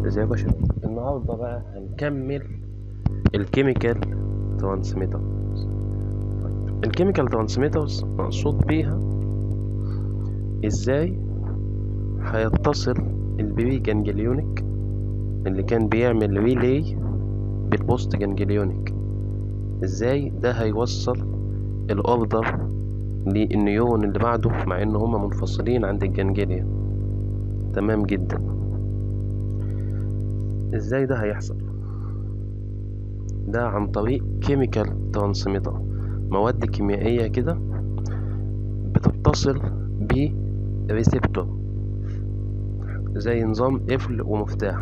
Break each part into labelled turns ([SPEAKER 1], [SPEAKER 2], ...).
[SPEAKER 1] ازيكم يا شباب النهارده بقى هنكمل الكيميكال ترانسميتر الكيميكال ترانسميترز مقصود بيها ازاي هيتصل البري جانجليونيك اللي كان بيعمل ريلي بالبوست جانجليونيك ازاي ده هيوصل الاوردر للنيورون اللي بعده مع ان هما منفصلين عند الجانجليا تمام جدا ازاي ده هيحصل ده عن طريق كيميكال ترانسميتر مواد كيميائية كده بتتصل بريسبتور زي نظام قفل ومفتاح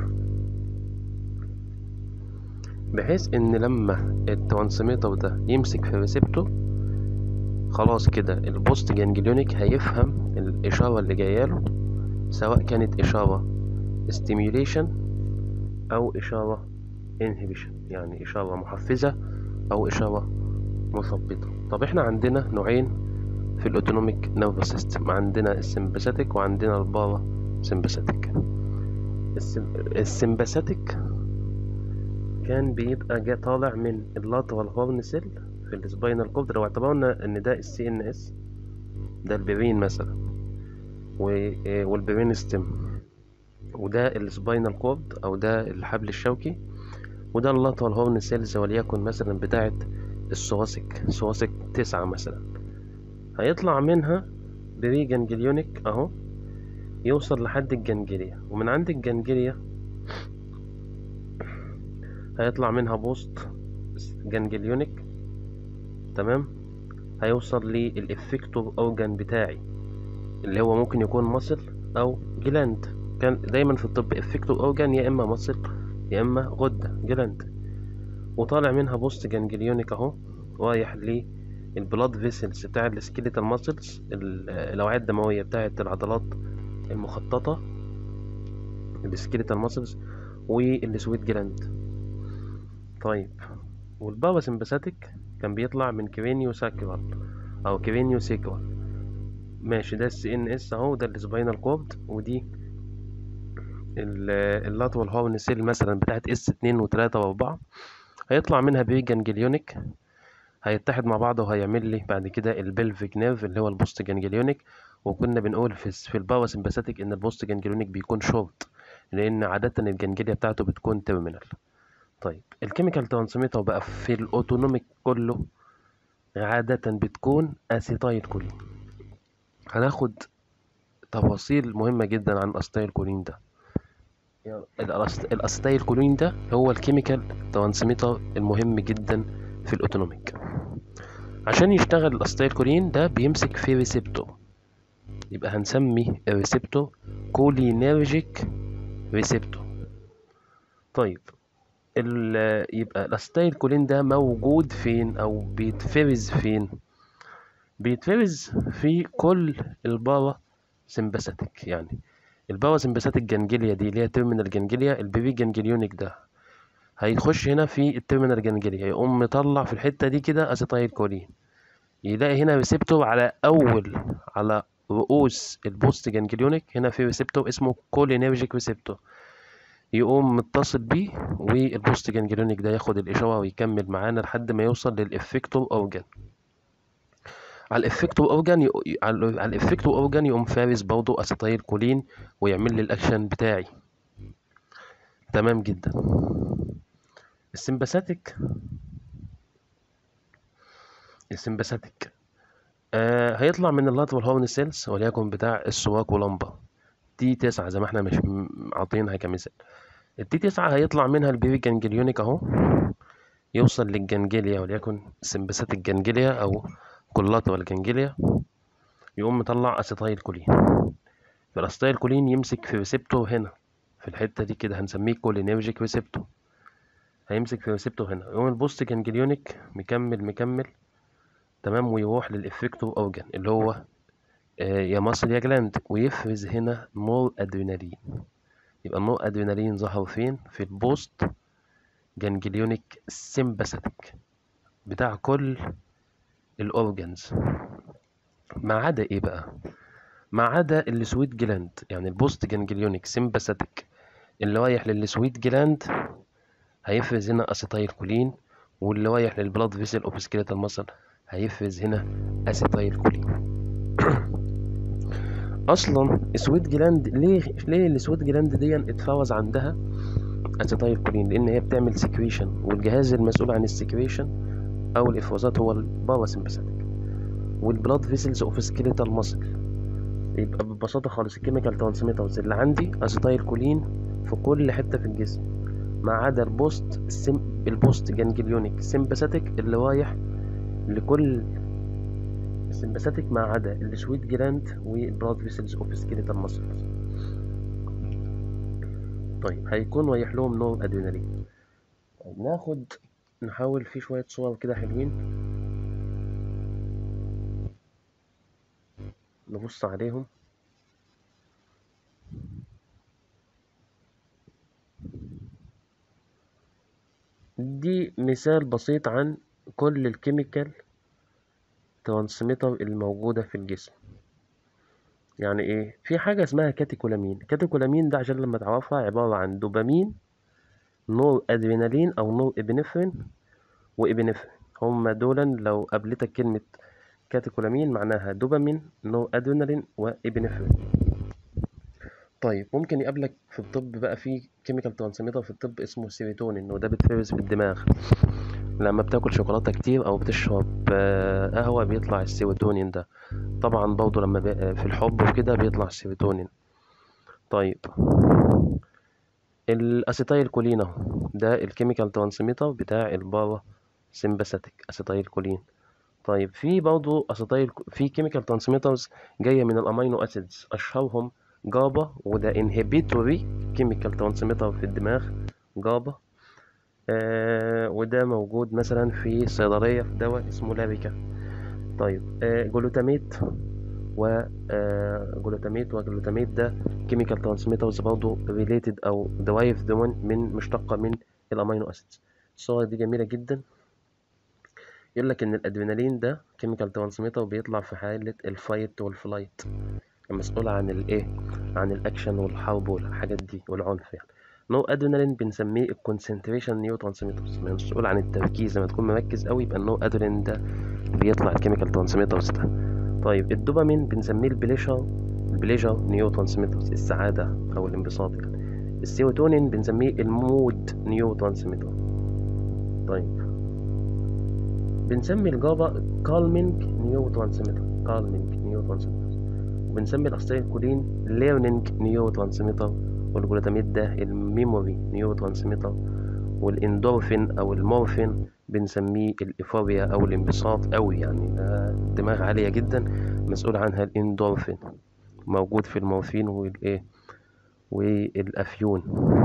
[SPEAKER 1] بحيث ان لما الترانسميتر ده يمسك في الريسبتور خلاص كده البوست جانجليونيك هيفهم الإشارة اللي جاياله سواء كانت إشارة stimulation أو إشارة inhibition يعني إشارة محفزة أو إشارة مثبطة طب إحنا عندنا نوعين في الأوتونوميك نيرفس سيستم عندنا السمباثيك وعندنا البارا سمباثيك السمباثيك كان بيبقى جا طالع من اللاترال هورن سيل في السباينال كورد لو اعتبرنا ان ده السي ان اس ده البرين مثلا والبرين ستيم وده السباينال كورد او ده الحبل الشوكي وده اللاترال هورن سيلز وليكن مثلا بتاعة الثوراسيك ثوراسيك تسعة مثلا هيطلع منها بري جانجليونيك اهو يوصل لحد الجنجلية ومن عند الجنجلية هيطلع منها بوست جانجليونيك تمام هيوصل للإفكتور أورجان بتاعي اللي هو ممكن يكون مصل أو جلاند كان دايما في الطب إفكتور أورجان يا إما مصل يا إما غدة جلاند وطالع منها بوست جانجليونيك أهو رايح للبلاد فيسلز بتاع السكيليتال ماسلز الأوعية الدموية بتاعة العضلات المخططة السكيليتال ماسلز والسويت جلاند طيب والباراسمباثيك كان بيطلع من كرينيو ساكرال او كرينيو سيكرال ماشي ده السي ان اس اهو ده السباينال كورد ودي اللاترال هورن سيل مثلا بتاعت اس اتنين وتلاتة واربعة هيطلع منها بري جانجليونيك هيتحد مع بعض وهيعمل لي بعد كده البلفيك نيرف اللي هو البوست جانجليونيك وكنا بنقول في في الباراسمباثيك ان البوست جانجليونيك بيكون شورت لان عادة الجانجليا بتاعته بتكون تيرمينال طيب الكيميكال ترانسميتر بقى في الاوتونوميك كله عادة بتكون اسيتايل كولين هناخد تفاصيل مهمة جدا عن الاسيتايل كولين ده الاسيتايل كولين ده هو الكيميكال ترانسميتر المهم جدا في الاوتونوميك عشان يشتغل الاسيتايل كولين ده بيمسك في ريسبتور يبقى هنسمي الريسبتور كولينيرجيك ريسبتور طيب يبقى الاسيتايل كولين ده موجود فين او بيتفرز فين بيتفرز في كل البارا سمباثيك يعني البارا سمباثيك جانجليا دي اللي هي تيرمينال جانجليا البيبي جانجليونيك ده هيخش هنا في التيرمينال جانجليا يقوم مطلع في الحته دي كده اسيتايل كولين يلاقي هنا ريسبتور على اول على رؤوس البوست جانجليونيك هنا في ريسبتور اسمه كولينيرجيك ريسبتور يقوم متصل بيه والبوست جانجليونيك ده ياخد الإشارة ويكمل معانا لحد ما يوصل للإفكتور أورجان على الإفكتور أورجان ي... على الإفكتور أورجان يقوم فارس برضه أسيتايل كولين ويعمل لي الأكشن بتاعي تمام جدا السمباثيك السمباثيك آه هيطلع من اللاترال هورن سيلز وليكن بتاع السواك ولمبة دي تسعة زي ما احنا مش عاطينها كمثال التي تسعة هيطلع منها البيبي جانجليونيك اهو يوصل للجنجليا وليكن سمبسات الجنجليا او كولاترال الجنجليا يقوم مطلع اسيتايل كولين فالاسيتايل كولين يمسك في ريسبتور هنا في الحته دي كده هنسميه كولينيرجيك ريسبتور هيمسك في ريسبتور هنا يقوم البوست جانجليونيك مكمل مكمل تمام ويروح للافكتور اورجان اللي هو آه يا مصل يا جلاند ويفرز هنا نور ادرينالين يبقى النور ادرينالين ظهر فين في البوست جانجليونيك سيمباثيك بتاع كل الاورجنز ما عدا ايه بقى ما عدا السويت جلاند يعني البوست جانجليونيك سيمباثيك اللي رايح للسويت جلاند هيفرز هنا اسيتايل كولين واللي رايح للبلاد فيسل اوف سكيلتال ماسل هيفرز هنا اسيتايل كولين اصلا السويت جلاند ليه ليه السويت جلاند دي اتفرز عندها اسيتايل كولين لان هي بتعمل سكريشن والجهاز المسؤول عن السكريشن او الافرازات هو الباراسمباثيك والبلاد فيسلز اوف سكيلتال ماسل يبقى ببساطه خالص الكيميكال ترانسميترز اللي عندي اسيتايل كولين في كل حته في الجسم ما عدا البوست السم البوست جانجليونيك سمباثيك اللي رايح لكل السمباثيك ما عدا السويت جلاند والبلاد فيسلز اوف سكيلتال ماسلز طيب هيكون رايح لهم نور ادرينالين طيب ناخد نحاول في شويه صور كده حلوين نبص عليهم دي مثال بسيط عن كل الكيميكال ترانسميتر الموجودة في الجسم يعني ايه في حاجة اسمها كاتيكولامين كاتيكولامين ده عشان لما تعرفها عبارة عن دوبامين نور ادرينالين او نور ابنفرين وابنفرين هما دولا لو قابلتك كلمة كاتيكولامين معناها دوبامين نور ادرينالين وابنفرين طيب ممكن يقابلك في الطب بقى في كيميكال ترانسميتر في الطب اسمه سيروتونين وده بيتفرز في الدماغ لما بتاكل شوكولاته كتير او بتشرب قهوه بيطلع السيروتونين ده طبعا برضه لما في الحب وكده بيطلع السيروتونين طيب الاسيتايل كولين اهو ده الكيميكال ترانسميتر بتاع البارا سمباثيك اسيتايل كولين طيب في برضه اسيتايل في كيميكال ترانسميترز جايه من الامينو اسيدز اشهرهم جابا وده انهبيتوري كيميكال ترانسميتر في الدماغ جابا آه وده موجود مثلا في صيدلية في دواء اسمه لابيكا طيب آه جلوتاميت و آه جلوتاميت وجلوتاميت ده كيميكال ترانسميترز برضه ريليتد او درايف من مشتقة من الامينو اسيدز الصورة دي جميلة جدا يقول لك ان الادرينالين ده كيميكال ترانسميتر بيطلع في حالة الفايت والفلايت المسؤول عن الايه عن الاكشن والحرب والحاجات دي والعنف يعني نو ادرينالين بنسميه الكونسنتريشن نيو ترانسميترز مسؤول عن التركيز لما تكون مركز قوي يبقى النو ادرينالين ده بيطلع الكيميكال ترانسميترز ده طيب الدوبامين بنسميه البليجر البليجر نيو ترانسميترز السعاده او الانبساط يعني السيروتونين بنسميه المود نيو ترانسميتر طيب بنسمي الجابا كالمينج نيو ترانسميتر كالمينج نيو ترانسميتر وبنسمي الاسيتيلكولين ليرنينج نيو ترانسميتر والجلوتاميت ده الميموري نيو ترانسميتر والاندورفين او المورفين بنسميه الايفوريا او الانبساط قوي يعني دماغ عاليه جدا مسؤول عنها الاندورفين موجود في المورفين والايه والافيون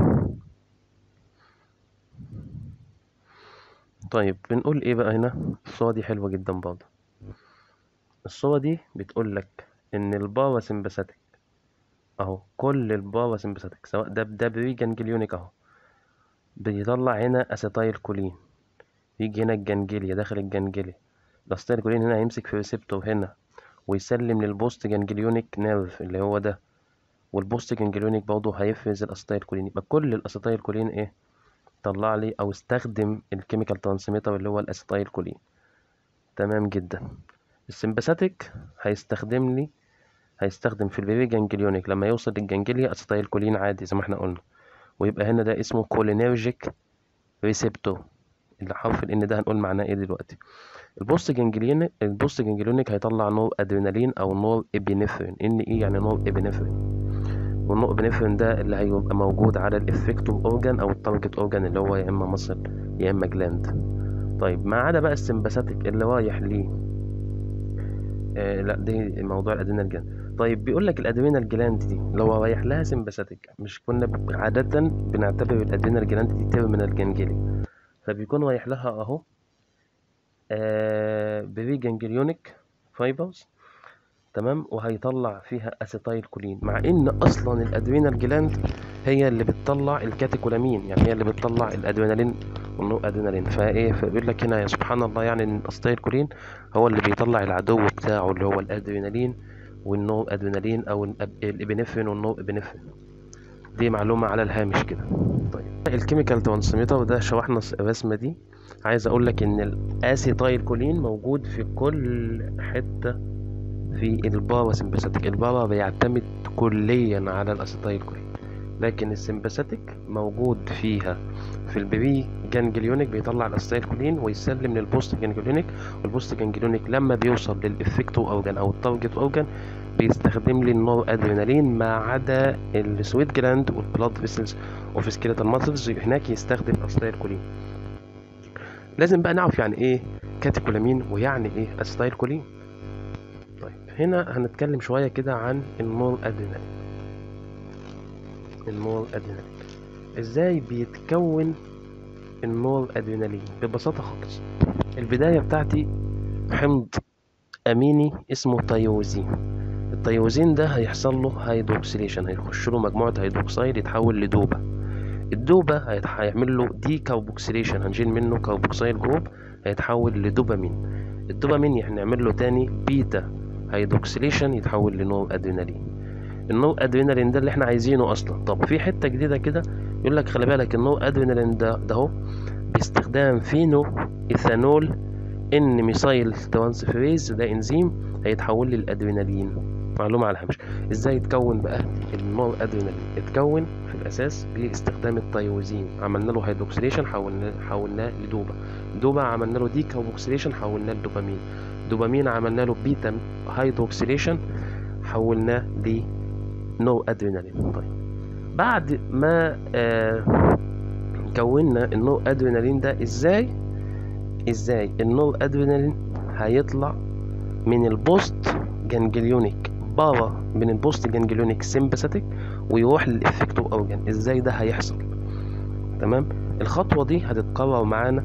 [SPEAKER 1] طيب بنقول ايه بقى هنا الصورة دي حلوة جدا برضه الصورة دي بتقول لك ان البارا سمباثيك اهو كل البارا سمباثيك سواء ده ده بري جانجليونيك اهو بيطلع هنا اسيتايل كولين يجي هنا الجانجليا داخل الجانجليا الاسيتايل كولين هنا هيمسك في ريسبتور هنا ويسلم للبوست جانجليونيك نيرف اللي هو ده والبوست جانجليونيك برضه هيفرز الاسيتايل كولين يبقى كل الاسيتايل كولين ايه طلع لي او استخدم الكيميكال ترانسميتر اللي هو الاسيتايل كولين تمام جدا السمباثيك هيستخدم لي هيستخدم في البيبي جانجليونيك لما يوصل للجانجليا اسيتايل كولين عادي زي ما احنا قلنا ويبقى هنا ده اسمه كولينيرجيك ريسبتور اللي حرف الان ده هنقول معناه ايه دلوقتي البوست جانجليونيك البوست جانجليونيك هيطلع نور ادرينالين او نور ابينفرين ان ايه يعني نور ابينفرين والنور ابنفرين ده اللي هيبقى موجود على الافكتور اورجان او التارجت اورجان اللي هو يا اما مصل يا اما جلاند طيب ما عدا بقى السمباثيك اللي رايح ليه آه لا دي موضوع الادرينال جلاند طيب بيقول لك الادرينال جلاند دي لو رايح لها سمباثيك مش كنا عادة بنعتبر الادرينال جلاند دي تيرمينال جانجلي فبيكون رايح لها اهو آه بري جانجليونيك فايبرز تمام وهيطلع فيها اسيتايل كولين مع ان اصلا الادرينال جلاند هي اللي بتطلع الكاتيكولامين يعني هي اللي بتطلع الادرينالين والنو ادرينالين فايه فبيقول لك هنا يا سبحان الله يعني ان الاسيتايل كولين هو اللي بيطلع العدو بتاعه اللي هو الادرينالين والنو ادرينالين او الابنفرين والنو ابنفرين دي معلومة على الهامش كده طيب الكيميكال ترانسميتر ده شرحنا الرسمة دي عايز اقول لك ان الاسيتايل كولين موجود في كل حتة في البارا سمباثيك البارا بيعتمد كليا على الاسيتايل كولين لكن السمباثيك موجود فيها في البري جانجليونيك بيطلع الاسيتايل كولين ويسلم للبوست جانجليونيك والبوست جانجليونيك لما بيوصل للافكتو اورجان او التارجت اورجان بيستخدم لي النور ادرينالين ما عدا السويت جلاند والبلاد فيسلز اوف سكيلتال ماسلز هناك يستخدم اسيتايل كولين لازم بقى نعرف يعني ايه كاتيكولامين ويعني ايه اسيتايل كولين طيب هنا هنتكلم شويه كده عن النور ادرينالين النور ادرينالين ازاي بيتكون النور ادرينالين ببساطه خالص البدايه بتاعتي حمض اميني اسمه تيوزين التيوزين ده هيحصل له هيدروكسيليشن هيخش له مجموعه هيدروكسيد يتحول لدوبه الدوبه هيعمل له دي كاربوكسيليشن هنشيل منه كاربوكسيل جروب هيتحول لدوبامين الدوبامين هنعمل له تاني بيتا هيدروكسيليشن يتحول لنور ادرينالين النور ادرينالين ده اللي احنا عايزينه اصلا طب في حته جديده كده يقول لك خلي بالك النور ادرينالين ده ده اهو باستخدام فينو ايثانول ان ميثايل ترانسفيريز ده انزيم هيتحول لي الادرينالين معلومه على الهامش ازاي يتكون بقى النور ادرينالين اتكون في الاساس باستخدام التيروزين عملنا له هيدروكسيليشن حولناه حولناه لدوبا دوبا عملنا له دي كاربوكسيليشن حولناه لدوبامين دوبامين عملنا له بيتا هيدروكسيليشن حولناه ل نو ادرينالين طيب بعد ما آه كونا النو ادرينالين ده ازاي ازاي النو ادرينالين هيطلع من البوست جانجليونيك بره من البوست جانجليونيك سيمباثيك ويروح للافكتو اورجان ازاي ده هيحصل تمام الخطوه دي هتتكرر معانا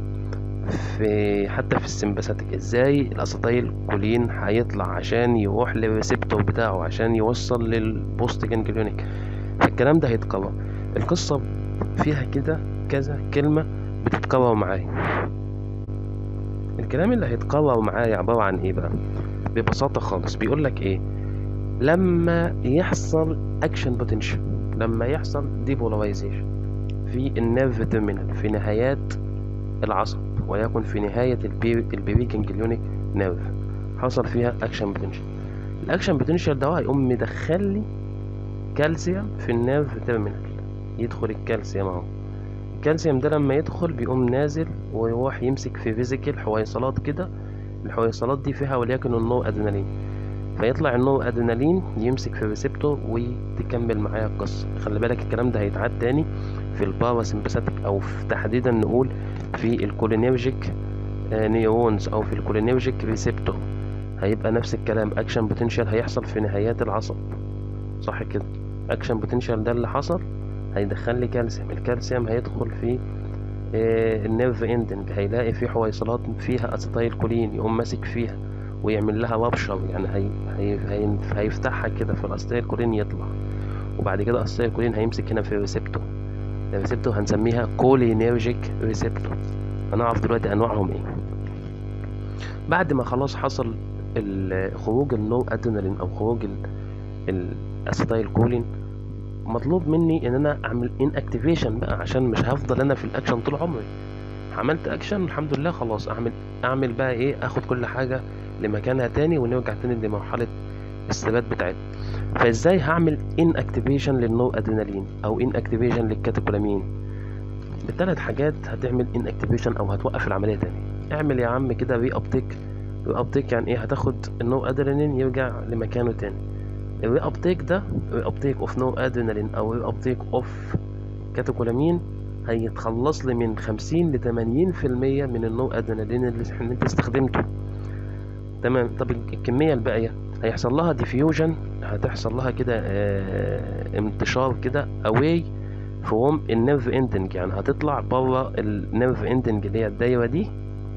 [SPEAKER 1] في حتى في السمباثيك ازاي الاسيتايل كولين هيطلع عشان يروح للريسبتور بتاعه عشان يوصل للبوست جانجليونيك فالكلام ده هيتكرر القصه فيها كده كذا كلمه بتتكرر معايا الكلام اللي هيتكرر معايا عباره عن ايه بقى ببساطه خالص بيقول لك ايه لما يحصل اكشن بوتنشال لما يحصل ديبولارايزيشن في النيرف تيرمينال في نهايات العصب وليكن في نهاية البيري جانجليونيك نيرف حصل فيها اكشن بوتنشال الاكشن بوتنشال ده هيقوم مدخل لي كالسيوم في النيرف تيرمينال يدخل الكالسيوم اهو الكالسيوم ده لما يدخل بيقوم نازل ويروح يمسك في فيزيكال حويصلات كده الحويصلات دي فيها وليكن النور ادرينالين فيطلع النور ادرينالين يمسك في الريسبتور وتكمل معايا القصه خلي بالك الكلام ده هيتعاد تاني في الباراسمباثيك او في تحديدا نقول في الكولينيرجيك نيورونز او في الكولينيرجيك ريسبتور هيبقى نفس الكلام اكشن بوتنشال هيحصل في نهايات العصب صح كده اكشن بوتنشال ده اللي حصل هيدخل لي كالسيوم الكالسيوم هيدخل في النيرف اندنج هيلاقي في حويصلات فيها اسيتايل كولين يقوم ماسك فيها ويعمل لها رابشر يعني هي هي هي هيفتحها كده فالاسيتايل كولين يطلع وبعد كده الاسيتايل كولين هيمسك هنا في الريسبتور الريسبتور هنسميها كولينيرجيك ريسبتور هنعرف دلوقتي انواعهم ايه بعد ما خلاص حصل خروج النو ادرينالين او خروج الاسيتايل كولين مطلوب مني ان انا اعمل ان اكتيفيشن بقى عشان مش هفضل انا في الاكشن طول عمري عملت اكشن الحمد لله خلاص اعمل اعمل بقى ايه اخد كل حاجه لمكانها تاني ونرجع تاني لمرحله الثبات بتاعتنا فازاي هعمل ان اكتيفيشن للنو ادرينالين او ان اكتيفيشن للكاتيكولامين بثلاث حاجات هتعمل ان اكتيفيشن او هتوقف العمليه تاني اعمل يا عم كده ري ابتيك ري ابتيك يعني ايه هتاخد النو ادرينالين يرجع لمكانه تاني الري ابتيك ده ري ابتيك اوف نو ادرينالين او ري ابتيك اوف كاتيكولامين هيتخلص لي من 50 ل 80% من النو ادرينالين اللي انت استخدمته تمام طب الكميه الباقيه هيحصل لها ديفيوجن هتحصل لها كده اه انتشار كده اواي فروم النيرف اندنج يعني هتطلع بره النيرف اندنج اللي هي الدايره دي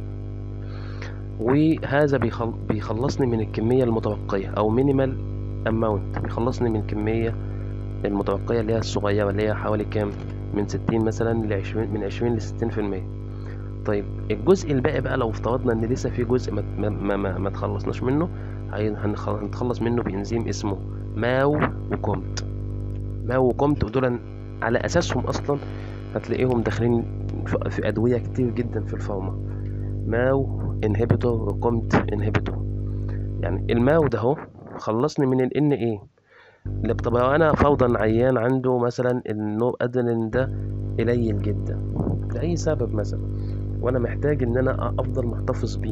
[SPEAKER 1] وهذا بيخل... بيخلصني من الكميه المتبقيه او مينيمال اماونت بيخلصني من الكميه المتبقيه اللي هي الصغيره اللي هي حوالي كام من 60 مثلا ل 20 من 20 ل 60% طيب الجزء الباقي بقى لو افترضنا ان لسه في جزء ما ما ما, ما, ما تخلصناش منه هنتخلص منه بانزيم اسمه ماو وكومت ماو وكومت ودول على اساسهم اصلا هتلاقيهم داخلين في- في ادويه كتير جدا في الفارما ماو انهبيتور وكومت انهبيتور يعني الماو ده اهو خلصني من ال ان ايه اللي طب لو انا فرضا عيان عنده مثلا النور ادرينالين ده قليل جدا لاي سبب مثلا وانا محتاج ان انا افضل محتفظ بيه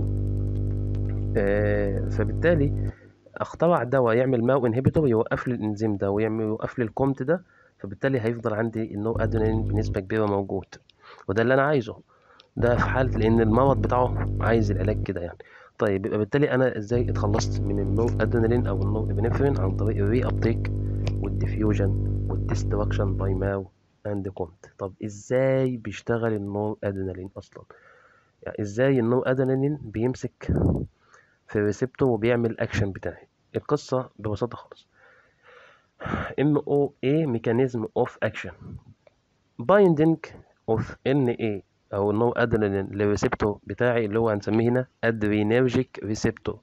[SPEAKER 1] آه فبالتالي اخترع دواء يعمل ماو انهبيتور يوقف لي الانزيم ده ويعمل يوقف لي الكومت ده فبالتالي هيفضل عندي النور ادرينالين بنسبه كبيره موجود وده اللي انا عايزه ده في حالة لأن المرض بتاعه عايز العلاج كده يعني طيب يبقى بالتالي أنا إزاي اتخلصت من النور أدرينالين أو النور إبنفرين عن طريق الري أبتيك والديفيوجن والديستراكشن باي ماو أند كونت طب إزاي بيشتغل النور أدرينالين أصلا يعني إزاي النور أدرينالين بيمسك في الريسبتور وبيعمل أكشن بتاعي القصة ببساطة خالص MOA mechanism of action binding of NA او النو ادرينالين للريسبتور بتاعي اللي هو هنسميه هنا ادرينرجيك ريسبتور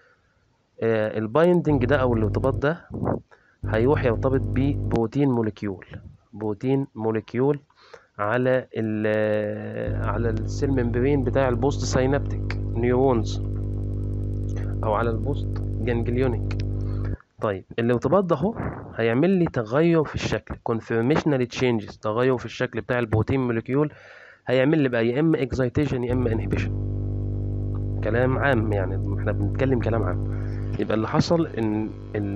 [SPEAKER 1] آه البايندنج ده او الارتباط ده هيروح يرتبط ببروتين موليكيول بروتين موليكيول على ال على السيل ممبرين بتاع البوست ساينابتيك نيورونز او على البوست جانجليونيك طيب الارتباط ده اهو هيعمل لي تغير في الشكل conformational changes تغير في الشكل بتاع البروتين موليكيول هيعمل لي بقى يا اما اكزايتيشن يا اما انهبيشن كلام عام يعني احنا بنتكلم كلام عام يبقى اللي حصل ان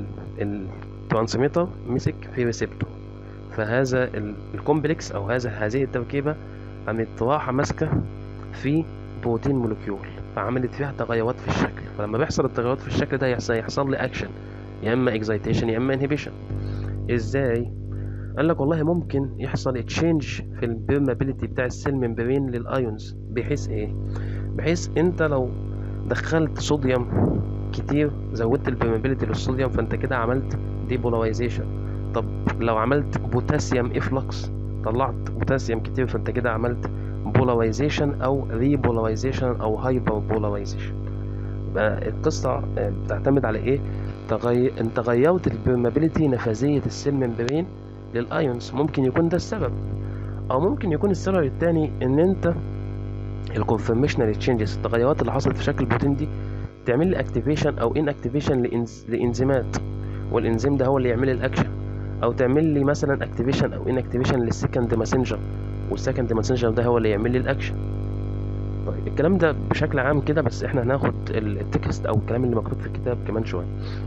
[SPEAKER 1] الترانسميتر مسك في ريسبتور فهذا الكومبلكس او هذا هذه التركيبه قامت راحه ماسكه في بروتين مولكيول فعملت فيها تغيرات في الشكل فلما بيحصل التغيرات في الشكل ده يحصل, يحصل لي اكشن يا اما اكزايتيشن يا اما انهبيشن ازاي قال لك والله ممكن يحصل تشينج في البيرمابيليتي بتاع السيل ممبرين للايونز بحيث ايه بحيث انت لو دخلت صوديوم كتير زودت البيرمابيليتي للصوديوم فانت كده عملت ديبولارايزيشن طب لو عملت بوتاسيوم افلكس طلعت بوتاسيوم كتير فانت كده عملت بولارايزيشن او ريبولارايزيشن او هايبر بولارايزيشن يبقى القصة بتعتمد على ايه تغي... انت غيرت البيرمابيليتي نفاذية السيل ممبرين للايونز ممكن يكون ده السبب او ممكن يكون السبب التاني ان انت الكونفرميشنال تشينجز التغيرات اللي حصلت في شكل البروتين دي تعمل لي اكتيفيشن او ان اكتيفيشن لانزيمات والانزيم ده هو اللي يعمل لي الاكشن او تعمل لي مثلا اكتيفيشن او ان اكتيفيشن للسكند ماسنجر والسكند ماسنجر ده هو اللي يعمل لي الاكشن طيب الكلام ده بشكل عام كده بس احنا هناخد التكست او الكلام اللي مكتوب في الكتاب كمان شويه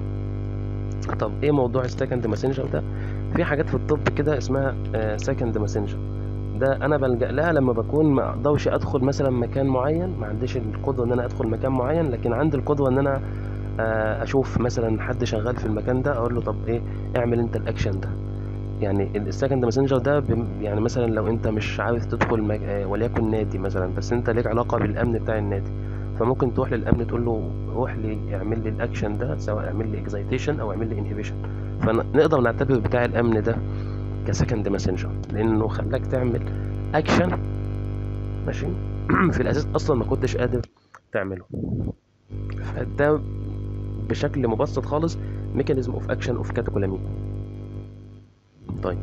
[SPEAKER 1] طب ايه موضوع السكند ماسنجر ده في حاجات في الطب كده اسمها سكند ماسنجر ده انا بلجأ لها لما بكون ما اقدرش ادخل مثلا مكان معين ما عنديش القدره ان انا ادخل مكان معين لكن عندي القدره ان انا اشوف مثلا حد شغال في المكان ده اقول له طب ايه اعمل انت الاكشن ده يعني السكند ماسنجر ده يعني مثلا لو انت مش عارف تدخل مك... وليكن نادي مثلا بس انت ليك علاقه بالامن بتاع النادي فممكن تروح للامن تقول له روح لي اعمل لي الاكشن ده سواء اعمل لي اكزايتيشن او اعمل لي انهبيشن فنقدر نعتبر بتاع الامن ده كسكند ماسنجر لانه خلاك تعمل اكشن ماشي في الاساس اصلا ما كنتش قادر تعمله فده بشكل مبسط خالص ميكانيزم اوف اكشن اوف كاتاكولامين طيب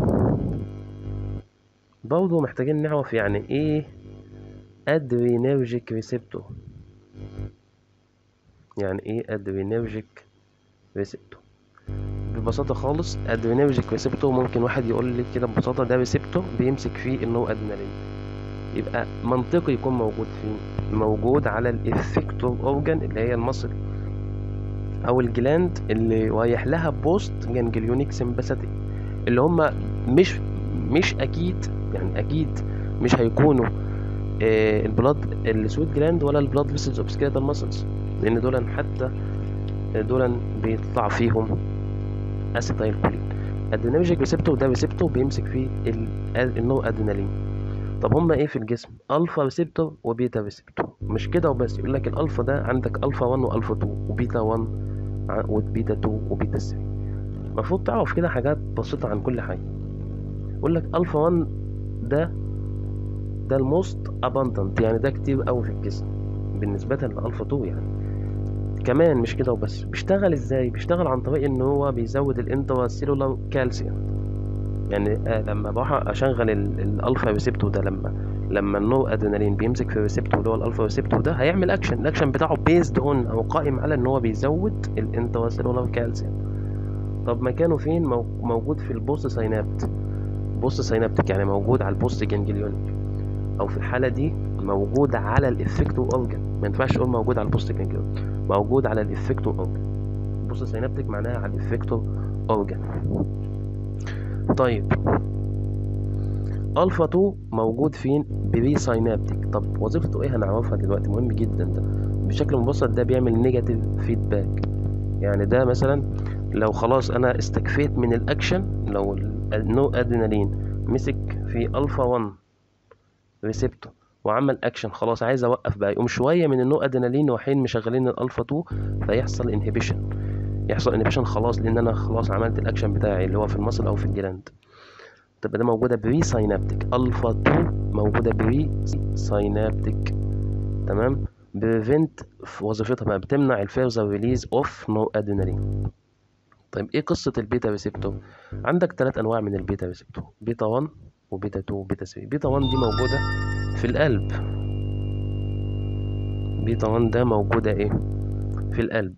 [SPEAKER 1] برضه محتاجين نعرف يعني ايه ادرينرجيك ريسبتور يعني ايه ادرينرجيك ريسبتور ببساطه خالص ادرينرجيك ريسبتور ممكن واحد يقول لي كده ببساطه ده ريسبتور بيمسك فيه النو ادرينالين يبقى منطقي يكون موجود فين موجود على الافكتور اورجان اللي هي المصل او الجلاند اللي رايح لها بوست جانجليونيك سمباثيك اللي هم مش مش اكيد يعني اكيد مش هيكونوا آه البلاد السويت جلاند ولا البلاد فيسلز اوف سكيلتال ماسلز لان دول حتى دول بيطلع فيهم اسيتايل كولين ادرينرجيك ريسبتور ده ريسبتور بيمسك فيه النو ادرينالين طب هما ايه في الجسم الفا ريسبتور وبيتا ريسبتور مش كده وبس يقول لك الالفا ده عندك الفا 1 والفا 2 وبيتا 1 وبيتا 2 وبيتا 3 المفروض تعرف كده حاجات بسيطة عن كل حاجة يقول لك الفا 1 ده ده الموست اباندنت يعني ده كتير قوي في الجسم بالنسبة للالفا 2 يعني كمان مش كده وبس بيشتغل ازاي بيشتغل عن طريق ان هو بيزود الانترا سيلولار كالسيوم يعني آه لما بروح اشغل ال- الالفا ريسبتور ده لما لما النور ادرينالين بيمسك في الريسبتور اللي هو الالفا ريسبتور ده هيعمل اكشن الاكشن بتاعه بيزد اون او قائم على ان هو بيزود الانتراسيلولار كالسيوم طب مكانه فين مو- موجود في البوست ساينابت بوست ساينابتك يعني موجود على البوست جانجليونيك او في الحاله دي موجود على الافكتور اورجان ما ينفعش اقول موجود على البوست جانجليونيك موجود على الافكتور اورجان بوست ساينابتك معناها على الافكتور اورجان طيب الفا 2 موجود فين بري ساينابتك طب وظيفته ايه هنعرفها دلوقتي مهم جدا ده بشكل مبسط ده بيعمل نيجاتيف فيدباك يعني ده مثلا لو خلاص انا استكفيت من الاكشن لو النو ادرينالين مسك في الفا 1 ريسبتور وعمل اكشن خلاص عايز اوقف بقى يقوم شويه من النو ادرينالين وحين مشغلين الالفا 2 فيحصل انهبيشن يحصل انهبيشن خلاص لان انا خلاص عملت الاكشن بتاعي اللي هو في المصل او في الجلاند تبقى ده موجوده بري ساينابتك الفا 2 موجوده بري ساينابتك تمام بريفنت في وظيفتها بقى بتمنع الفيرزر ريليز اوف نو ادرينالين طيب ايه قصه البيتا ريسبتور عندك ثلاث انواع من البيتا ريسبتور بيتا 1 وبيتا 2 وبيتا 3 بيتا 1 دي موجوده في القلب بيتا 1 ده موجوده ايه في القلب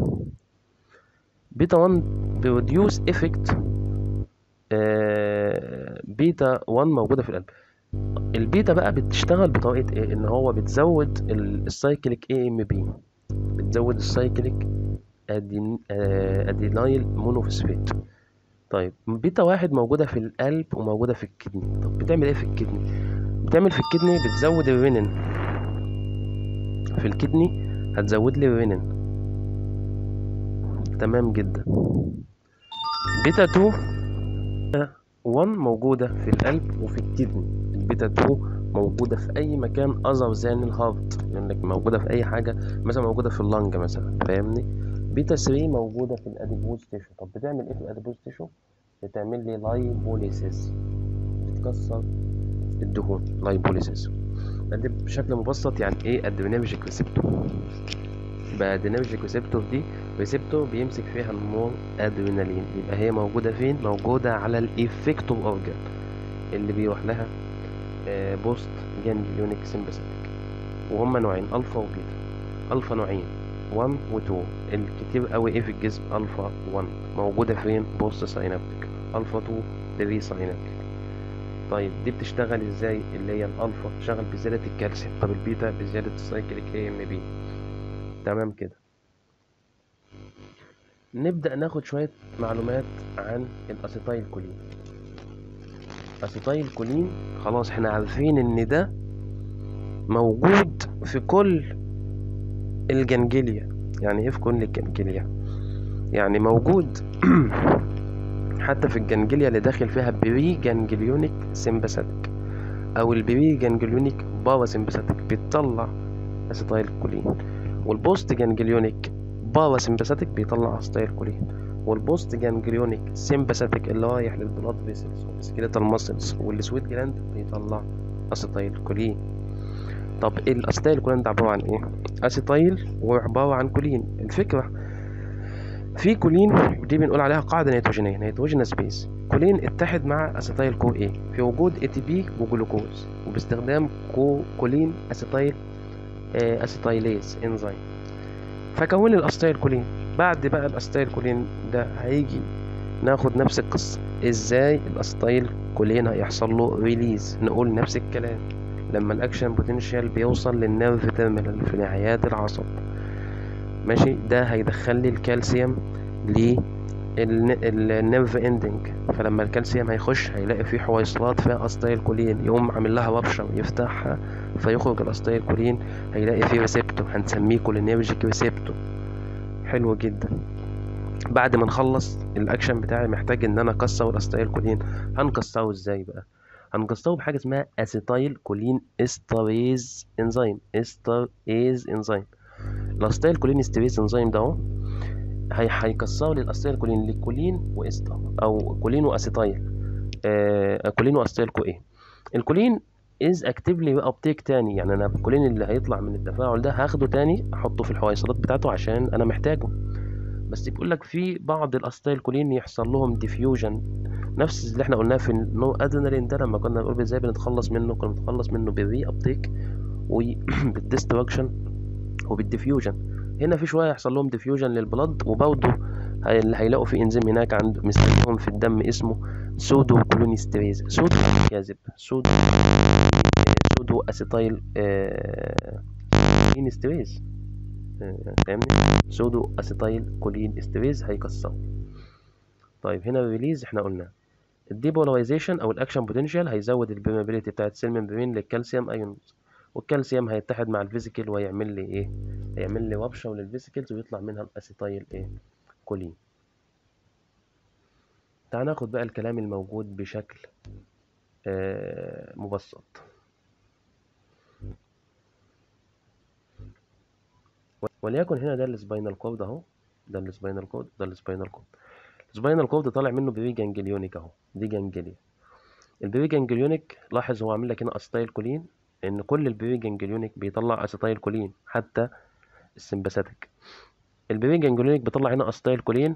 [SPEAKER 1] بيتا 1 بيروديوس افكت بيتا 1 موجوده في القلب البيتا بقى بتشتغل بطريقه ايه ان هو بتزود ال- السايكليك اي ام بي بتزود السايكليك أدين... آه، ادينايل مونوفوسفات طيب بيتا واحد موجوده في القلب وموجوده في الكدني طب بتعمل ايه في الكدني بتعمل في الكدني بتزود الرينين في الكدني هتزود لي الرينين تمام جدا بيتا 2 1 موجودة في القلب وفي الكدني البيتا 2 موجودة في أي مكان أذر ذان الهارت لأنك يعني موجودة في أي حاجة مثلا موجودة في اللنج مثلا فاهمني بيتا 3 موجودة في الأديبوز تيشو طب بتعمل إيه في الأديبوز تيشو؟ بتعمل لي لايبوليسيس بتكسر الدهون لايبوليسيس ده بشكل مبسط يعني إيه أدرينرجيك ريسبتور بقى أدرينرجيك ريسبتور دي ريسبتور بيمسك فيها النور ادرينالين يبقى هي موجودة فين؟ موجودة على الإفكتور أورجان اللي بيروح لها آه، بوست جانجليونيك سمباثيك وهما نوعين ألفا وبيتا ألفا نوعين 1 و 2 الكتير قوي ايه في الجسم ألفا 1 موجودة فين؟ بوست ساينابتيك ألفا 2 بري ساينابتيك طيب دي بتشتغل ازاي اللي هي الألفا بتشتغل بزيادة الكالسيوم طب البيتا بزيادة السايكليك اي ام بي تمام كده نبدأ ناخد شوية معلومات عن الأسيتايل كولين أسيتايل كولين خلاص احنا عارفين ان ده موجود في كل الجنجليا يعني ايه في كل الجنجليا يعني موجود حتى في الجنجليا اللي داخل فيها بري جانجليونيك سمباثيك او البري جانجليونيك بارا سمباثيك بتطلع اسيتايل كولين والبوست جانجليونيك بارا سمباثيك بيطلع اسيتايل كولين والبوست جانجليونيك سمباثيك اللي رايح للبلاد فيسلز والسكيليتال ماسلز والسويت جلاند بيطلع اسيتايل كولين طب الاسيتايل كولين ده عباره عن ايه اسيتايل وعباره عن كولين الفكره في كولين دي بنقول عليها قاعده نيتروجينيه نيتروجينس سبيس كولين اتحد مع اسيتايل كو اي في وجود اي تي بي وجلوكوز وباستخدام كو كولين اسيتايل آه اسيتايليز انزيم فكون لي الاسيتايل كولين بعد بقى الاسيتايل كولين ده هيجي ناخد نفس القصه ازاي الاسيتايل كولين هيحصل له ريليز نقول نفس الكلام لما الاكشن بوتنشال بيوصل للنيرف تيرمينال في نهايات العصب ماشي ده هيدخل لي الكالسيوم للنيرف اندنج فلما الكالسيوم هيخش هيلاقي فيه حويصلات فيها اسيتايل كولين يقوم عامل لها ربشه ويفتحها فيخرج الاسيتايل كولين هيلاقي فيه ريسبتور هنسميه كولينيرجيك ريسبتور حلو جدا بعد ما نخلص الاكشن بتاعي محتاج ان انا اكسر الاسيتايل كولين هنكسره ازاي بقى هنكسره بحاجه اسمها اسيتايل كولين استريز انزيم استريز انزيم الاسيتايل كولين استريز انزيم ده اهو هي هيكسر لي الاسيتايل كولين لكولين واستر او كولين واسيتايل آه كولين واسيتايل كو ايه الكولين از اكتفلي ابتيك تاني يعني انا الكولين اللي هيطلع من التفاعل ده هاخده تاني احطه في الحويصلات بتاعته عشان انا محتاجه بس بيقول لك في بعض الاسيتايل كولين يحصل لهم ديفيوجن نفس اللي احنا قلناه في النو ادرينالين ده لما كنا بنقول ازاي بنتخلص منه كنا بنتخلص منه بالري ابتيك وبالديستراكشن وبالديفيوجن هنا في شويه يحصل لهم ديفيوجن للبلد وبرضه هي- اللي هيلاقوا في انزيم هناك عند مستخدمهم في الدم اسمه سودو كلونيستريز سودو كاذب سودو سودو اسيتايل آه، كولينستريز آه، فاهمني سودو اسيتايل كولين استريز هيكسره طيب هنا الريليز احنا قلنا الديبولاريزيشن او الاكشن بوتنشال هيزود البرميابيليتي بتاعت سيل ممبرين للكالسيوم ايونز والكالسيوم هيتحد مع الفيزيكال ويعمل لي ايه هيعمل لي وبشه للفيزيكلز ويطلع منها الاسيتايل ايه كولين تعال ناخد بقى الكلام الموجود بشكل آه مبسط وليكن هنا ده السباينال كورد اهو ده السباينال كورد ده السباينال كورد السباينال كورد طالع منه بري جانجليونيك اهو دي جانجليا البري جانجليونيك لاحظ هو عامل لك هنا اسيتايل كولين ان كل البري جانجليونيك بيطلع اسيتايل كولين حتى السمباثيك البري جانجليونيك بيطلع هنا اسيتايل كولين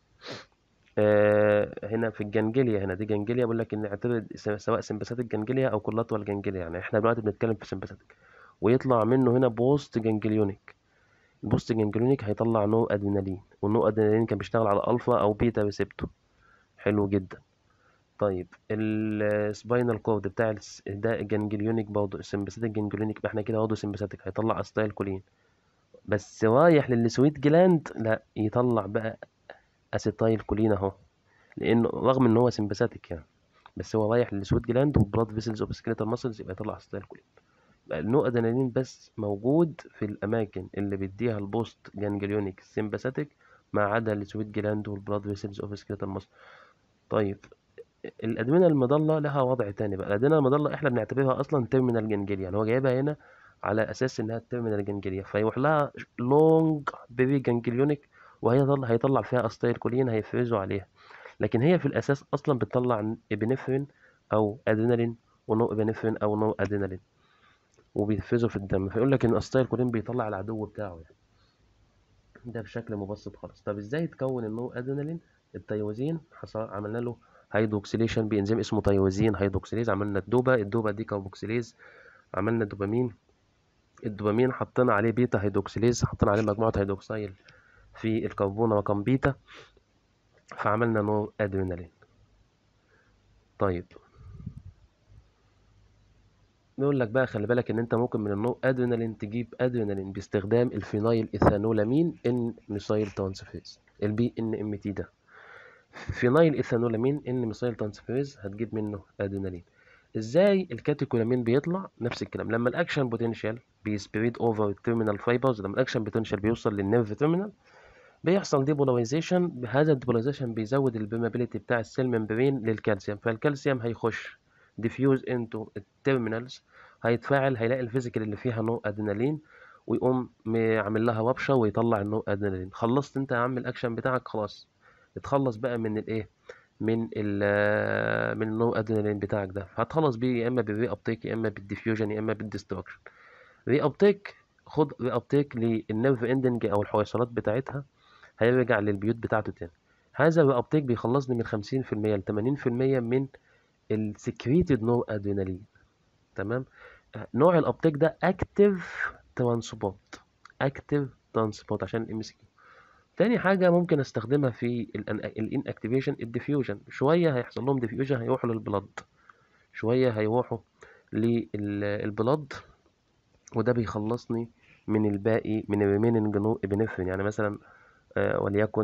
[SPEAKER 1] آه هنا في الجانجليا هنا دي جانجليا بقول لك ان اعتبر س- سواء سمباثيك جانجليا او كولاتوال جانجليا يعني احنا دلوقتي بنتكلم في سمباثيك ويطلع منه هنا بوست جانجليونيك البوست جانجليونيك هيطلع نو ادرينالين والنو ادرينالين كان بيشتغل على الفا او بيتا ريسبتور حلو جدا طيب السباينال كورد بتاع الس- ده جانجليونيك برضه السمباثيك جانجليونيك يبقى احنا كده برضه سمباثيك هيطلع استايل كولين بس رايح للسويت جلاند لا يطلع بقى اسيتايل كولين اهو لانه رغم ان هو سمباثيك يعني بس هو رايح للسويت جلاند والبلاد فيسلز اوف سكيلتال ماسلز يبقى يطلع اسيتايل كولين يبقى النو ادرينالين بس موجود في الاماكن اللي بيديها البوست جانجليونيك سمباثيك ما عدا السويت جلاند والبلاد فيسلز اوف سكيلتال ماسل طيب الادمنه المضله لها وضع تاني بقى الادمنه المضله احنا بنعتبرها اصلا تيرمينال جانجليا يعني هو جايبها هنا على اساس انها تيرمينال جانجليا فيروح لها لونج بيبي جانجليونيك وهيطلع هيطلع فيها استايل كولين هيفرزوا عليها لكن هي في الاساس اصلا بتطلع ابنفرين او ادرينالين ونو ابنفرين او نو ادرينالين وبيفرزوا في الدم فيقول لك ان استايل كولين بيطلع العدو بتاعه يعني ده بشكل مبسط خالص طب ازاي يتكون النو ادرينالين التيروزين حصل عملنا له هيدروكسيليشن بانزيم اسمه تيروزين هيدروكسيليز عملنا الدوبا الدوبا دي كاربوكسيليز عملنا دوبامين الدوبامين حطينا عليه بيتا هيدروكسيليز حطينا عليه مجموعة هيدروكسيل في الكربون رقم بيتا فعملنا نو ادرينالين طيب بيقول لك بقى خلي بالك ان انت ممكن من النو ادرينالين تجيب ادرينالين باستخدام الفينايل ايثانولامين ان ميثايل ترانسفيرز البي ان ام تي ده فينايل ايثانولامين ان ميثايل ترانسفيرز هتجيب منه ادرينالين ازاي الكاتيكولامين بيطلع نفس الكلام لما الاكشن بوتنشال بيسبريد اوفر التيرمينال فايبرز لما الاكشن بوتنشال بيوصل للنيرف تيرمينال بيحصل ديبولاريزيشن هذا الديبولاريزيشن بيزود البيمابيليتي بتاع السيل ممبرين للكالسيوم فالكالسيوم هيخش ديفيوز انتو التيرمينالز هيتفاعل هيلاقي الفيزيكال اللي فيها نو ادرينالين ويقوم م- عامل لها وبشه ويطلع النو ادرينالين خلصت انت يا عم الاكشن بتاعك خلاص اتخلص بقى من الايه من ال من النو ادرينالين بتاعك ده هتخلص بيه يا اما بالري ابتيك يا اما بالديفيوجن يا اما بالديستراكشن ري ابتيك خد ري ابتيك للنيرف اندنج او الحويصلات بتاعتها هيرجع للبيوت بتاعته تاني هذا الري ابتيك بيخلصني من 50% ل 80% من السكريتد نو ادرينالين تمام نوع الابتيك ده اكتيف ترانسبورت اكتيف ترانسبورت عشان الام سي كيو تاني حاجة ممكن استخدمها في الان اكتيفيشن الديفيوجن شوية هيحصل لهم ديفيوجن هيروحوا للبلد شوية هيروحوا للبلد وده بيخلصني من الباقي من الريميننج نو ابنفرين يعني مثلا آه، وليكن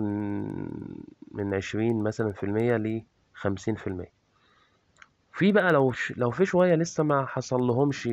[SPEAKER 1] من عشرين مثلا في المية لخمسين في المية في بقى لو ش... لو في شوية لسه ما حصل لهمش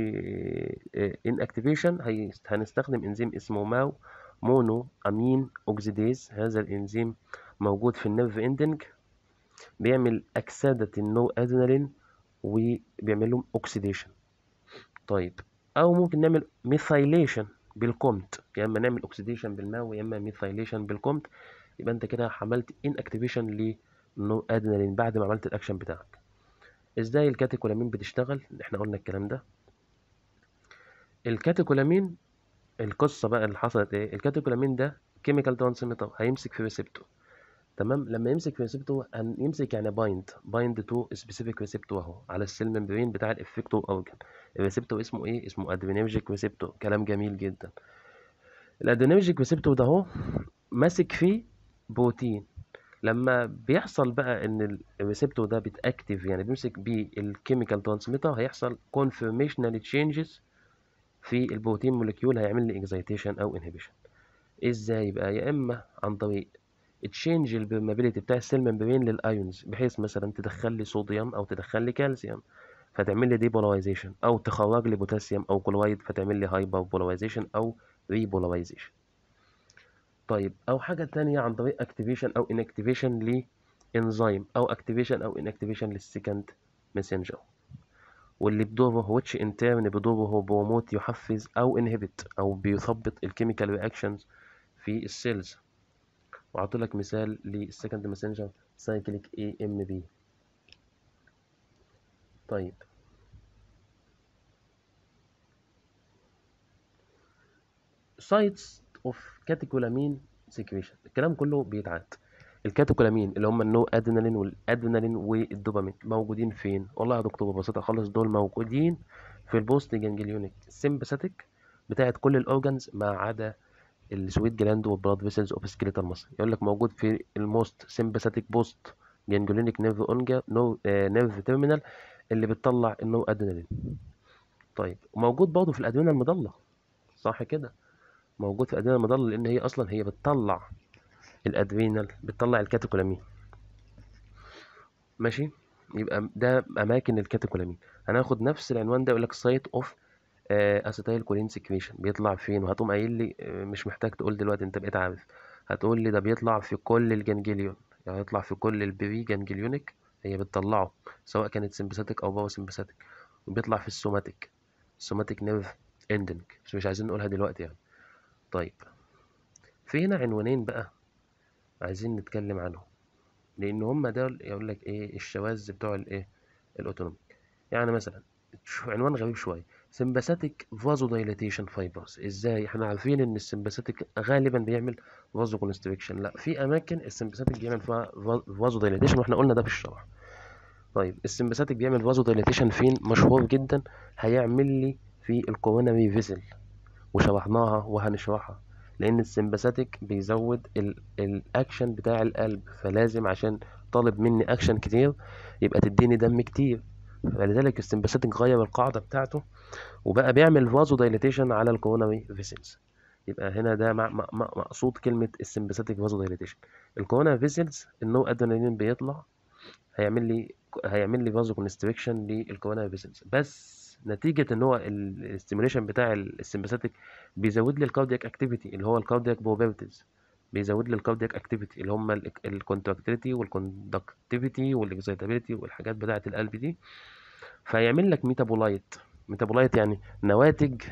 [SPEAKER 1] ان اكتيفيشن هنستخدم انزيم اسمه ماو مونو امين اوكسيديز هذا الانزيم موجود في النيرف اندنج بيعمل اكسدة النو ادرينالين وبيعمل لهم اوكسيديشن طيب او ممكن نعمل ميثايليشن بالكومت يا اما نعمل اوكسيديشن بالماء يا اما ميثايليشن بالكومت يبقى انت كده عملت ان اكتيفيشن لنو ادرينالين بعد ما عملت الاكشن بتاعك ازاي الكاتيكولامين بتشتغل احنا قلنا الكلام ده الكاتيكولامين القصه بقى اللي حصلت ايه الكاتيكولامين ده كيميكال ترانسميتر هيمسك في ريسبتور تمام لما يمسك في ريسبتور يمسك يعني بايند بايند تو سبيسيفيك ريسبتور اهو على السيل ممبرين بتاع الافكتور اورجان الريسبتور اسمه ايه اسمه ادرينرجيك ريسبتور كلام جميل جدا الادرينرجيك ريسبتور ده اهو ماسك فيه بروتين لما بيحصل بقى ان الريسبتور ده بيتاكتيف يعني بيمسك بيه الكيميكال ترانسميتر هيحصل كونفirmational تشينجز في البروتين مولكيول هيعمل لي اكزايتيشن او انهبيشن ازاي يبقى يا اما عن طريق تشينج البرمابيليتي بتاع السيل ممبرين للايونز بحيث مثلا تدخل لي صوديوم او تدخل لي كالسيوم فتعمل لي ديبولاريزيشن او تخرج لي بوتاسيوم او كلورايد فتعمل لي هايبر بولاريزيشن او ريبولاريزيشن طيب او حاجه تانية عن طريق اكتيفيشن او انكتيفيشن لانزيم او اكتيفيشن او انكتيفيشن للسكند ماسنجر واللي بدوره which in turn بدوره بروموت يحفز او انهبت او بيثبط الكيميكال رياكشنز في السيلز وأعطي لك مثال للسكند ماسنجر سايكليك اي ام بي طيب sites of catecholamine secretion الكلام كله بيتعاد الكاتوكولامين اللي هم النو ادرينالين والادرينالين والدوبامين موجودين فين والله يا دكتور ببساطه خالص دول موجودين في البوست جانجليونيك سيمباثيك بتاعت كل الاورجانز ما عدا السويت جلاند والبلاد فيسلز اوف سكيليتال ماسل يقول لك موجود في الموست سيمباثيك بوست جانجليونيك نيرف اونجا نو نيرف تيرمينال اللي بتطلع النو ادرينالين طيب وموجود برضه في الادرينال المضله صح كده موجود في الادرينال المضله لان هي اصلا هي بتطلع الادرينال بتطلع الكاتيكولامين ماشي يبقى ده اماكن الكاتيكولامين هناخد نفس العنوان ده يقول لك سايت اوف اسيتايل كولين سكريشن بيطلع فين وهتقوم قايل لي آه، مش محتاج تقول دلوقتي انت بقيت عارف هتقول لي ده بيطلع في كل الجنجليون يعني يطلع في كل البري جانجليونيك هي بتطلعه سواء كانت سمباثيك او باو سمباثيك وبيطلع في السوماتيك السوماتيك نيرف اندنج بس مش عايزين نقولها دلوقتي يعني طيب في هنا عنوانين بقى عايزين نتكلم عنهم لان هما دول يقول لك ايه الشواذ بتوع الايه الاوتونوميك يعني مثلا شوف عنوان غريب شويه سمباثيك فازو دايليتيشن فايبرز ازاي احنا عارفين ان السمباثيك غالبا بيعمل فازو كونستريكشن لا في اماكن السمباثيك بيعمل فيها فازو دايليتيشن واحنا قلنا ده في الشرح طيب السمباثيك بيعمل فازو دايليتيشن فين مشهور جدا هيعمل لي في الكوروناري فيسل وشرحناها وهنشرحها لان السمباثيك بيزود الاكشن بتاع القلب فلازم عشان طالب مني اكشن كتير يبقى تديني دم كتير فلذلك السمباثيك غير القاعده بتاعته وبقى بيعمل فازو دايليتيشن على الكوروناري فيسلز يبقى هنا ده مع مع مع مقصود كلمه السمباثيك فازو دايليتيشن الكوروناري فيسلز النو ادرينالين بيطلع هيعمل لي هيعمل لي فازو كونستريكشن للكوروناري فيسلز بس نتيجة ان هو الاستيميوليشن بتاع السمباثيك بيزود لي الكاردياك اكتيفيتي اللي هو الكاردياك بروبابيلتيز بيزود لي الكاردياك اكتيفيتي اللي هم الكونتراكتيليتي والكوندكتيفيتي والاكسايتابيلتي والحاجات بتاعة القلب دي فيعمل لك ميتابولايت ميتابولايت يعني نواتج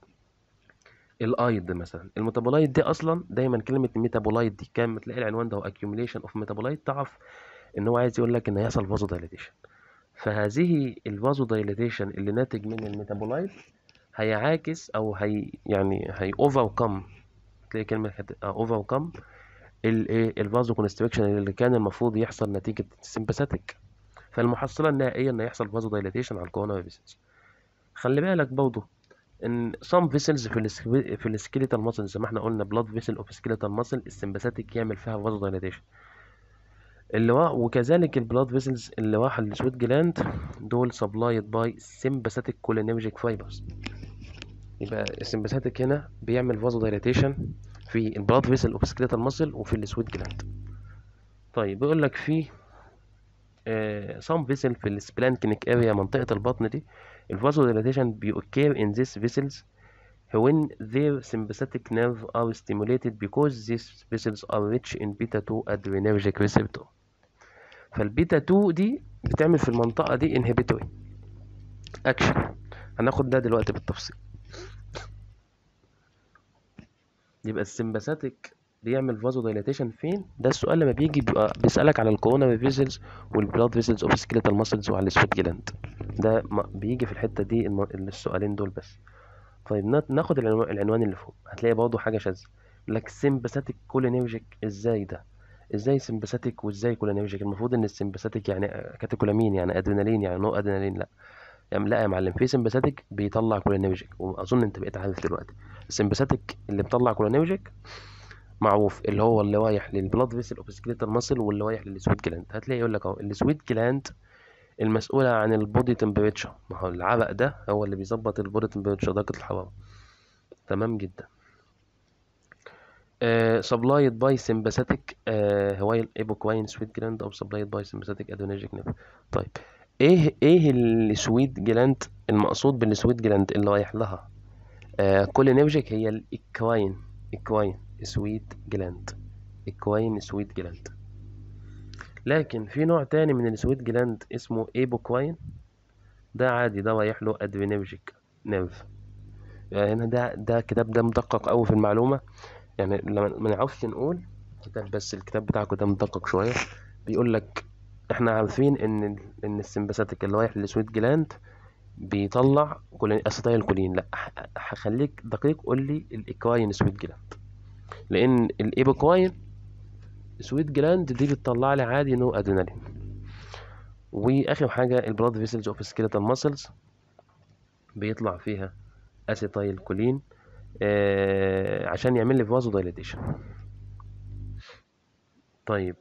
[SPEAKER 1] الايض مثلا الميتابولايت دي اصلا دايما كلمه ميتابولايت دي كان تلاقي العنوان ده هو accumulation اوف ميتابولايت تعرف ان هو عايز يقول لك ان هيحصل فازو دايليتيشن فهذه الفازو دايليتيشن اللي ناتج من الميتابولايت هيعاكس او هي يعني هي اوفركم تلاقي كلمه اوفركم الايه الفازو كونستريكشن اللي كان المفروض يحصل نتيجه السمباثيك فالمحصله النهائيه ان يحصل فازو دايليتيشن على الكوروناري فيسلز خلي بالك برضه ان some vessels في ال في السكيليتال ماسل زي ما احنا قلنا blood vessel of skeletal muscle السمباثيك يعمل فيها فازو دايليتيشن اللي وا... وكذلك البلاد فيسلز اللي راح للسويت جلاند دول سبلايد باي sympathetic cholinergic fibers يبقى السمباثيك هنا بيعمل فازو دايليتيشن في البلاد فيسل اوف سكليتال ماسل وفي السويت جلاند طيب بيقول لك في سام فيسل في السبلانكينيك اريا منطقه البطن دي الفازو دايليتيشن بيوكير in these vessels when their sympathetic nerve are stimulated because these vessels are rich in beta 2 adrenergic receptor فالبيتا 2 دي بتعمل في المنطقة دي inhibitory action هناخد ده دلوقتي بالتفصيل يبقى السمباثيك بيعمل فازو دايليتيشن فين ده السؤال لما بيجي بيبقى بيسألك على الكوروناري فيسلز والبلاد فيسلز اوف سكيليتال ماسلز وعلى السويت جلاند ده بيجي في الحتة دي السؤالين دول بس طيب ناخد العنوان اللي فوق هتلاقي برضه حاجة شاذة لك سيمباثيك كولينيرجيك ازاي ده ازاي سيمباثيك وازاي كولينيرجيك المفروض ان السيمباثيك يعني كاتيكولامين يعني ادرينالين يعني نو ادرينالين لا يعني لا يا معلم في سيمباثيك بيطلع كولينيرجيك واظن انت بقيت عارف دلوقتي السيمباثيك اللي بيطلع كولينيرجيك معروف اللي هو اللي رايح للبلاد فيسل اوف سكيليتال ماسل واللي رايح للسويت جلاند هتلاقي يقول لك اهو السويت جلاند المسؤولة عن البودي تمبريتشر ما هو العرق ده هو اللي بيظبط البودي تمبريتشر درجة الحرارة تمام جدا سبلايد باي سمباثيك هو الايبوكواين سويت جلاند او سبلايد باي سمباثيك ادرينرجيك نيرف طيب ايه ايه السويت جلاند المقصود بالسويت جلاند اللي رايح لها آه كولينرجيك هي الاكواين اكواين سويت جلاند اكواين سويت جلاند لكن في نوع تاني من السويت جلاند اسمه ايبوكواين ده عادي ده رايح له ادرينرجيك نيرف يعني هنا ده ده الكتاب ده مدقق قوي في المعلومه يعني لما ما نعرفش نقول كتاب بس الكتاب بتاعكم ده مدقق شويه بيقول لك احنا عارفين ان ان السمباثيك اللي رايح للسويت جلاند بيطلع كولين اسيتايل كولين لا هخليك دقيق قول لي الايكواين سويت جلاند لان الايبوكواين سويت جلاند دي بتطلع لي عادي نو ادرينالين واخر حاجه البلاد فيسلز اوف سكيلتال ماسلز بيطلع فيها اسيتايل كولين آه عشان يعمل لي فازو دايليتيشن طيب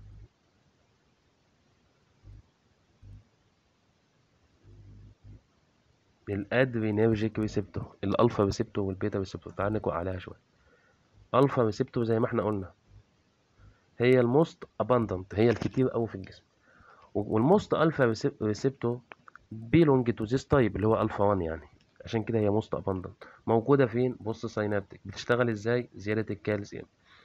[SPEAKER 1] الادرينرجيك ريسبتور الالفا ريسبتور والبيتا ريسبتور تعال نقرا عليها شويه الفا ريسبتور زي ما احنا قلنا هي الموست اباندنت هي الكتير قوي في الجسم والموست الفا ريسبتور بيلونج تو ذيس تايب اللي هو الفا 1 يعني عشان كده هي موست اباندنت موجوده فين بص ساينابتيك بتشتغل ازاي زياده الكالسيوم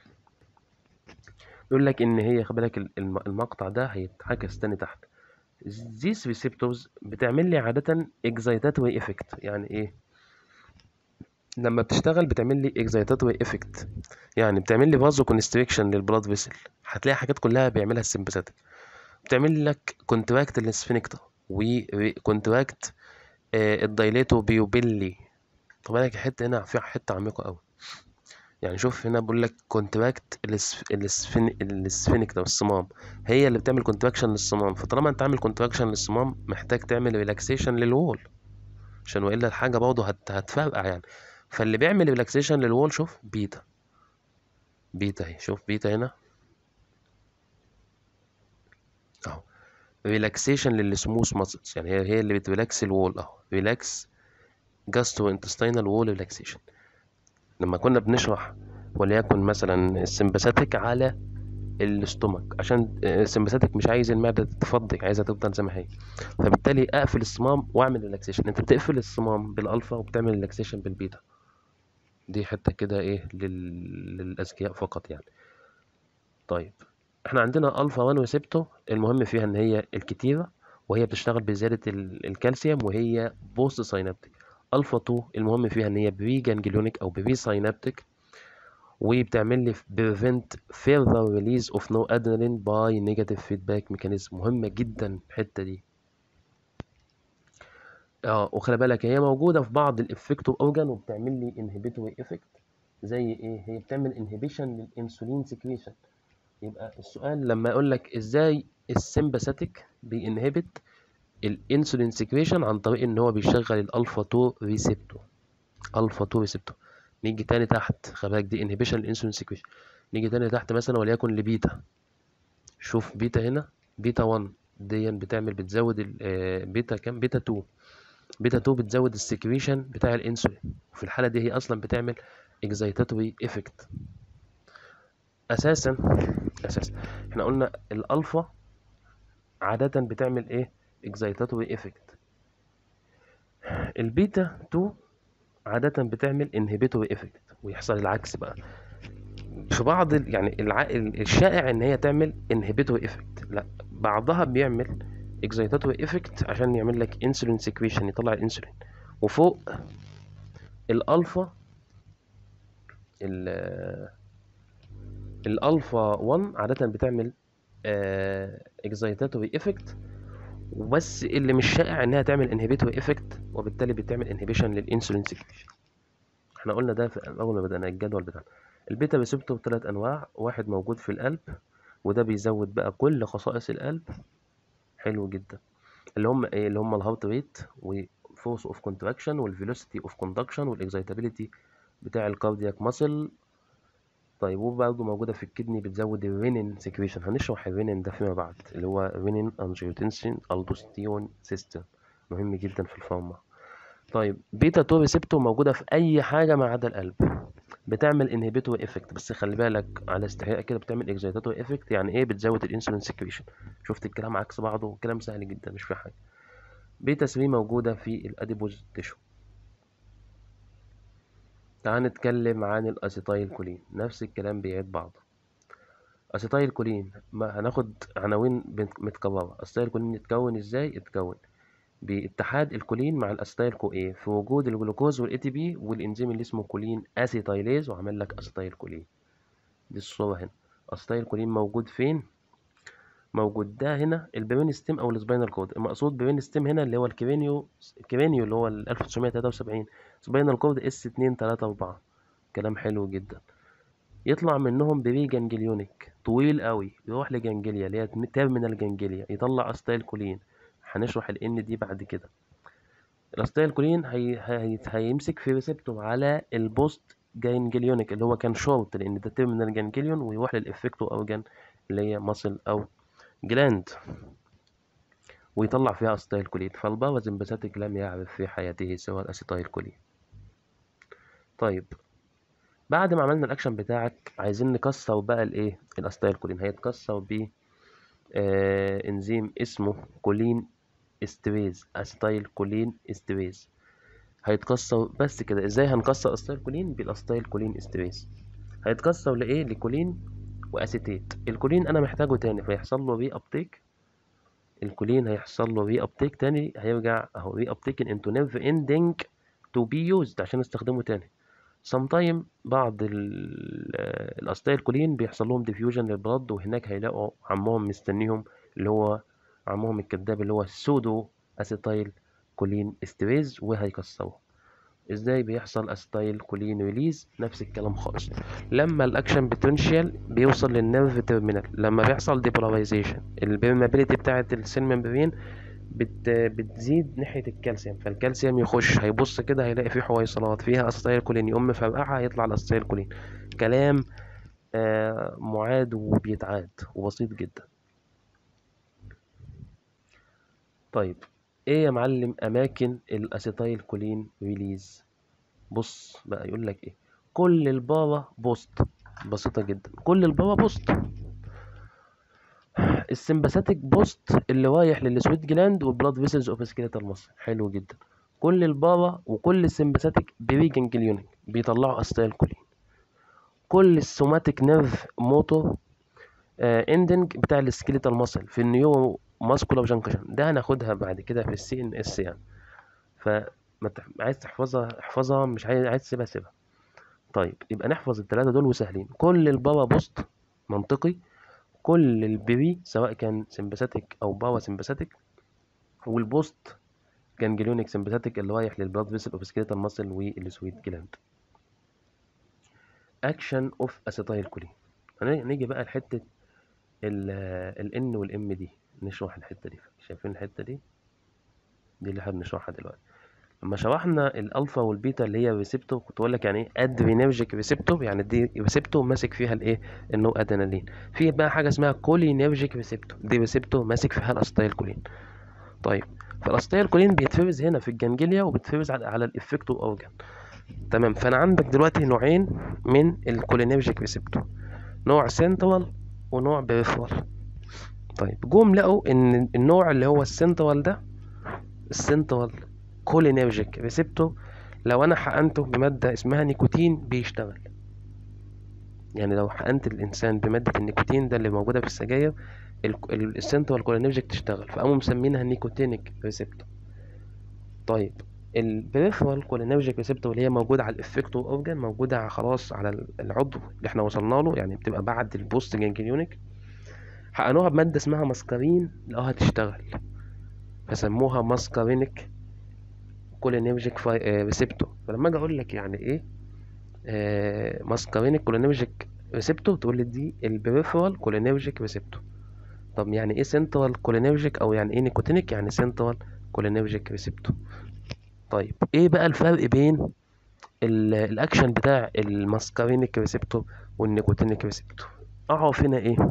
[SPEAKER 1] يقول لك ان هي خد بالك المقطع ده هيتعكس تاني تحت these receptors بتعمل لي عادة excitatory effect يعني ايه لما بتشتغل بتعمل لي excitatory effect يعني بتعمل لي vaso constriction للبلاد فيسل هتلاقي حاجات كلها بيعملها السمباثيك بتعمل لك كونتراكت للسفنكتر وكونتراكت الدايليتو بيوبيلي طب بالك الحته هنا في حته عميقه قوي يعني شوف هنا بقول لك كونتراكت السفنكتر الصمام هي اللي بتعمل كونتراكشن للصمام فطالما انت عامل كونتراكشن للصمام محتاج تعمل ريلاكسيشن للوول عشان والا الحاجه برضه هت... هتفرقع يعني فاللي بيعمل ريلاكسيشن للوول شوف بيتا بيتا اهي شوف بيتا هنا اهو ريلاكسيشن للسموث ماسلز يعني هي هي اللي بتريلاكس الوول اهو ريلاكس جاسترو انتستينال وول ريلاكسيشن لما كنا بنشرح وليكن مثلا السمباثيك على الاستومك عشان السمباثيك مش عايز المعده تتفضي عايزها تفضل زي ما هي فبالتالي اقفل الصمام واعمل ريلاكسيشن انت بتقفل الصمام بالالفا وبتعمل ريلاكسيشن بالبيتا دي حته كده ايه لل... للاذكياء فقط يعني طيب احنا عندنا الفا 1 ريسبتور المهم فيها ان هي الكتيره وهي بتشتغل بزياده الكالسيوم وهي بوست ساينابتيك الفا 2 المهم فيها ان هي بري جانجليونيك او بري ساينابتيك وبتعمل لي prevent further release of no adrenaline by negative feedback mechanism مهمة جدا الحتة دي اه وخلي بالك هي موجودة في بعض الافكتور اورجان وبتعمل لي inhibitory effect زي ايه هي بتعمل inhibition للانسولين سكريشن يبقى السؤال لما اقول لك ازاي السمباثيك بينهبت الانسولين سكريشن عن طريق ان هو بيشغل الالفا 2 ريسبتور الفا 2 ريسبتور نيجي تاني تحت خلي بالك دي انهبيشن الانسولين سكريشن نيجي تاني تحت مثلا وليكن لبيتا شوف بيتا هنا بيتا 1 دي بتعمل بتزود بيتا كام بيتا 2 بيتا 2 بتزود السكريشن بتاع الانسولين وفي الحاله دي هي اصلا بتعمل اكزايتاتوري افكت اساسا اساسا احنا قلنا الالفا عاده بتعمل ايه اكزايتاتوري افكت البيتا 2 عادة بتعمل inhibitory effect ويحصل العكس بقى في بعض ال يعني الع... الشائع ان هي تعمل inhibitory effect لا بعضها بيعمل excitatory effect عشان يعمل لك insulin secretion يطلع الانسولين وفوق الالفا ال الالفا 1 عادة بتعمل excitatory effect وبس اللي مش شائع انها تعمل انهبيتوري افكت وبالتالي بتعمل انهبيشن للانسولين سكريشن احنا قلنا ده في اول ما بدأنا الجدول بتاعنا البيتا ريسبتور ثلاث انواع واحد موجود في القلب وده بيزود بقى كل خصائص القلب حلو جدا اللي هم ايه اللي هم الهارت ريت وفورس اوف كونتراكشن والفيلوسيتي اوف كوندكشن والاكزايتابيليتي بتاع الكاردياك ماسل طيب وبرضه موجودة في الكدني بتزود الرينين سكريشن هنشرح الرينين ده فيما بعد اللي هو رينين انجيوتنسين الدوستيرون سيستم مهم جدا في الفارما طيب بيتا 2 ريسبتور موجودة في أي حاجة ما عدا القلب بتعمل انهبيتور افكت بس خلي بالك على استحياء كده بتعمل اكزايتاتور افكت يعني ايه بتزود الانسولين سكريشن شفت الكلام عكس بعضه كلام سهل جدا مش في حاجة بيتا 3 موجودة في الاديبوز تيشو تعال نتكلم عن الاسيتايل كولين نفس الكلام بيعيد بعضه اسيتايل كولين ما هناخد عناوين متكررة اسيتايل كولين يتكون ازاي اتكون باتحاد الكولين مع الاسيتايل كو ايه في وجود الجلوكوز والاي تي بي والانزيم اللي اسمه كولين اسيتايليز وعمل لك اسيتايل كولين دي الصورة هنا اسيتايل كولين موجود فين موجود ده هنا البرين ستيم او السباينال كورد المقصود برين ستيم هنا اللي هو الكرينيو الكرينيو اللي هو ال 1973 سباينال كورد اس 2 3 4 كلام حلو جدا يطلع منهم بري جانجليونيك طويل قوي يروح لجانجليا اللي هي تيرمينال جانجليا يطلع استايل كولين هنشرح ال ان دي بعد كده الاستايل كولين هي... هي... هيمسك في ريسبتور على البوست جانجليونيك اللي هو كان شورت لان ده تيرمينال جانجليون ويروح للافكتو اورجان اللي هي ماسل او جلاند ويطلع فيها استايل كولين فالبارازمباثيك لم يعرف في حياته سوى الاسيتايل كولين طيب بعد ما عملنا الاكشن بتاعك عايزين نكسر بقى الايه الاستايل كولين هيتكسر ب آه انزيم اسمه كولين استريز استايل كولين استريز هيتكسر بس كده ازاي هنكسر استايل كولين بالاستايل كولين استريز هيتكسر لايه لكولين واسيتيت الكولين انا محتاجه تاني فيحصل له ري ابتيك الكولين هيحصل له ري ابتيك تاني هيرجع اهو ري ابتيك انتو نيرف اندنج تو بي يوزد عشان استخدمه تاني sometime بعض الاستايل كولين بيحصل لهم ديفيوجن للبلد وهناك هيلاقوا عمهم مستنيهم اللي هو عمهم الكذاب اللي هو السودو اسيتايل كولين استريز وهيكسروه ازاي بيحصل اسيتايل كولين ريليز نفس الكلام خالص لما الاكشن بوتنشال بيوصل للنيرف تيرمينال لما بيحصل ديبولاريزيشن البيرمابيليتي بتاعه السيل ممبرين بت بتزيد ناحية الكالسيوم فالكالسيوم يخش هيبص كده هيلاقي فيه حويصلات فيها اسيتايل كولين يقوم مفرقعها يطلع الاسيتايل كولين كلام آه معاد وبيتعاد وبسيط جدا طيب ايه يا معلم اماكن الاسيتايل كولين ريليز بص بقى يقول لك ايه كل البارا بوست بسيطة جدا كل البارا بوست السمباثيك بوست اللي رايح للسويت جلاند والبلاد فيسلز اوف سكيلتال مصر حلو جدا كل البارا وكل السمباثيك بري جانجليونيك بيطلعوا استايل كولين كل السوماتيك نيرف موتور اندنج بتاع السكيلتال ماسل في النيورو ماسكولار جانكشن ده هناخدها بعد كده في السي ان اس يعني فما تح... عايز تحفظها احفظها مش عايز عايز تسيبها سيبها طيب يبقى نحفظ الثلاثه دول وسهلين كل البارا بوست منطقي كل البيبي سواء كان سمباثيك او باوا سمباثيك والبوست جانجليونيك سمباثيك اللي رايح للبلاد فيسل اوف سكيلتال ماسل والسويت جلاند اكشن اوف اسيتايل كولين هنيجي بقى لحته الان والام دي نشرح الحته دي شايفين الحته دي دي اللي احنا بنشرحها دلوقتي لما شرحنا الالفا والبيتا اللي هي ريسبتور كنت بقول لك يعني ايه ادرينرجيك ريسبتور يعني دي ريسبتور ماسك فيها الايه النو ادرينالين في بقى حاجه اسمها كولينرجيك ريسبتور دي ريسبتور ماسك فيها الاستايل كولين طيب فالاستايل كولين بيتفرز هنا في الجنجليا وبيتفرز على, على الافكتور اورجان تمام فانا عندك دلوقتي نوعين من الكولينرجيك ريسبتور نوع سنترال ونوع بريفرال طيب جم لقوا ان النوع اللي هو السنترال ده السنترال كولينرجيك ريسبتور لو انا حقنته بماده اسمها نيكوتين بيشتغل يعني لو حقنت الانسان بماده النيكوتين ده اللي موجوده في السجاير السنترال كولينرجيك تشتغل فقاموا مسمينها نيكوتينيك ريسبتور طيب البريفرال كولينرجيك ريسبتور اللي هي موجوده على الافكتور اورجان موجوده خلاص على العضو اللي احنا وصلنا له يعني بتبقى بعد البوست جانجليونيك حقنوها بماده اسمها ماسكارين لقوها تشتغل فسموها ماسكارينيك كولينرجيك ريسبتور فلما اجي اقول لك يعني ايه ماسكارينيك كولينرجيك ريسبتور تقول لي دي البريفرال كولينرجيك ريسبتور طب يعني ايه سنترال كولينرجيك او يعني ايه نيكوتينيك يعني سنترال كولينرجيك ريسبتور طيب ايه بقى الفرق بين ال- الاكشن بتاع الماسكارينيك ريسبتور والنيكوتينيك ريسبتور اعرف هنا ايه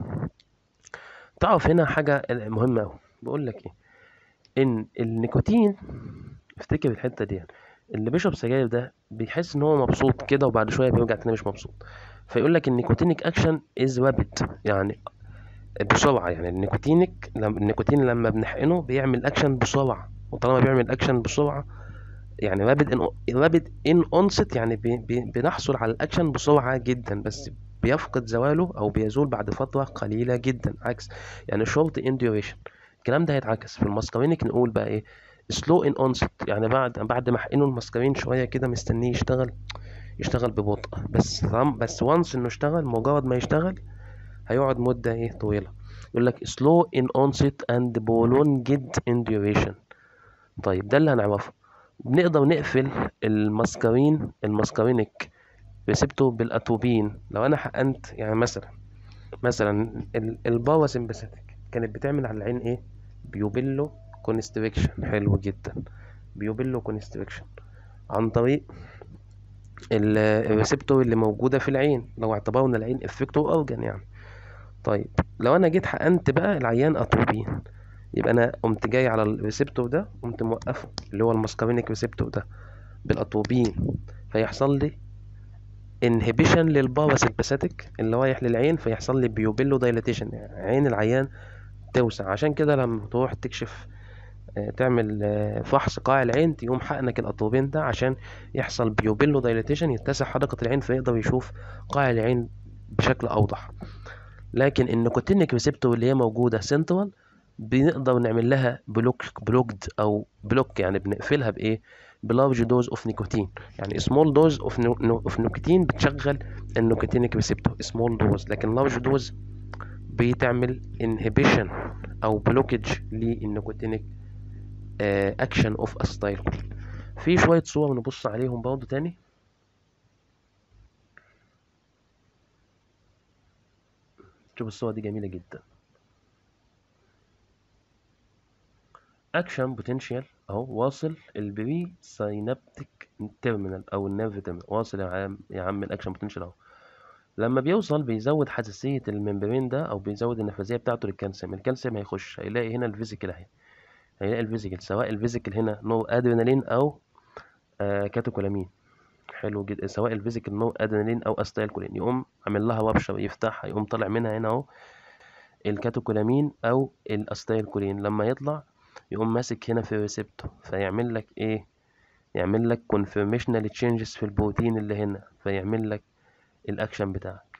[SPEAKER 1] تعرف هنا حاجه مهمه قوي بقول لك ايه ان النيكوتين افتكر الحته دي اللي بيشرب سجاير ده بيحس ان هو مبسوط كده وبعد شويه بيرجع تاني مش مبسوط فيقول لك النيكوتينيك اكشن از رابيد يعني بسرعه يعني النيكوتينيك لما النيكوتين لما بنحقنه بيعمل اكشن بسرعه وطالما بيعمل اكشن بسرعه يعني رابد ان رابد ان اونست يعني بي بي بنحصل على الاكشن بسرعه جدا بس بيفقد زواله او بيزول بعد فتره قليله جدا عكس يعني شورت ان duration الكلام ده هيتعكس في الماسكارينيك نقول بقى ايه سلو ان اونست يعني بعد بعد ما احقنه الماسكارين شويه كده مستنيه يشتغل يشتغل ببطء بس طالما- بس وانس انه اشتغل مجرد ما يشتغل هيقعد مده ايه طويله يقول لك slow in onset and prolonged in duration طيب ده اللي هنعرفه بنقدر نقفل الماسكارين الماسكارينيك ريسبتور بالاتروبين لو انا حقنت يعني مثلا مثلا ال- البارا سمباثيك كانت بتعمل على العين ايه بيوبيلو كونستريكشن حلو جدا بيوبيلو كونستريكشن عن طريق ال- الريسبتور اللي موجوده في العين لو اعتبرنا العين افكتور اورجان يعني طيب لو انا جيت حقنت بقى العيان اتروبين يبقى انا قمت جاي على الريسبتور ده قمت موقفه اللي هو الماسكارينيك ريسبتور ده بالاتروبين فيحصل لي انهبيشن للباراسمباثيك اللي رايح للعين فيحصل لي بيوبيلو دايلاتيشن يعني عين العيان توسع عشان كده لما تروح تكشف آه، تعمل آه، فحص قاع العين تقوم حقنك الاتروبين ده عشان يحصل بيوبيلو دايلاتيشن يتسع حدقة العين فيقدر يشوف قاع العين بشكل اوضح لكن النيكوتينيك ريسبتور اللي هي موجودة سنترال بنقدر نعمل لها بلوك بلوكد او بلوك يعني بنقفلها بايه بلارج دوز اوف نيكوتين يعني سمول دوز اوف اوف نيكوتين بتشغل النيكوتينيك ريسبتور سمول دوز لكن لارج دوز بتعمل انهبيشن او بلوكج للنيكوتينيك اكشن اوف استايل في شويه صور نبص عليهم برضه تاني شوف الصور دي جميله جدا اكشن بوتنشال اهو واصل البري ساينابتيك تيرمينال او النيرف تيرمينال واصل يا عم يا عم الاكشن بوتنشال اهو لما بيوصل بيزود حساسيه الممبرين ده او بيزود النفاذيه بتاعته للكالسيوم الكالسيوم هيخش هيلاقي هنا الفيزيكال اهي هيلاقي الفيزيكال سواء الفيزيكال هنا نو ادرينالين او آه كاتوكولامين حلو جدا سواء الفيزيكال نو ادرينالين او استايل كولين يقوم عامل لها ربشه ويفتحها يقوم طالع منها هنا اهو الكاتوكولامين او الاستايل كولين لما يطلع يقوم ماسك هنا في الريسبتور فيعمل لك ايه يعمل لك كونفirmational changes في البروتين اللي هنا فيعمل لك الاكشن بتاعك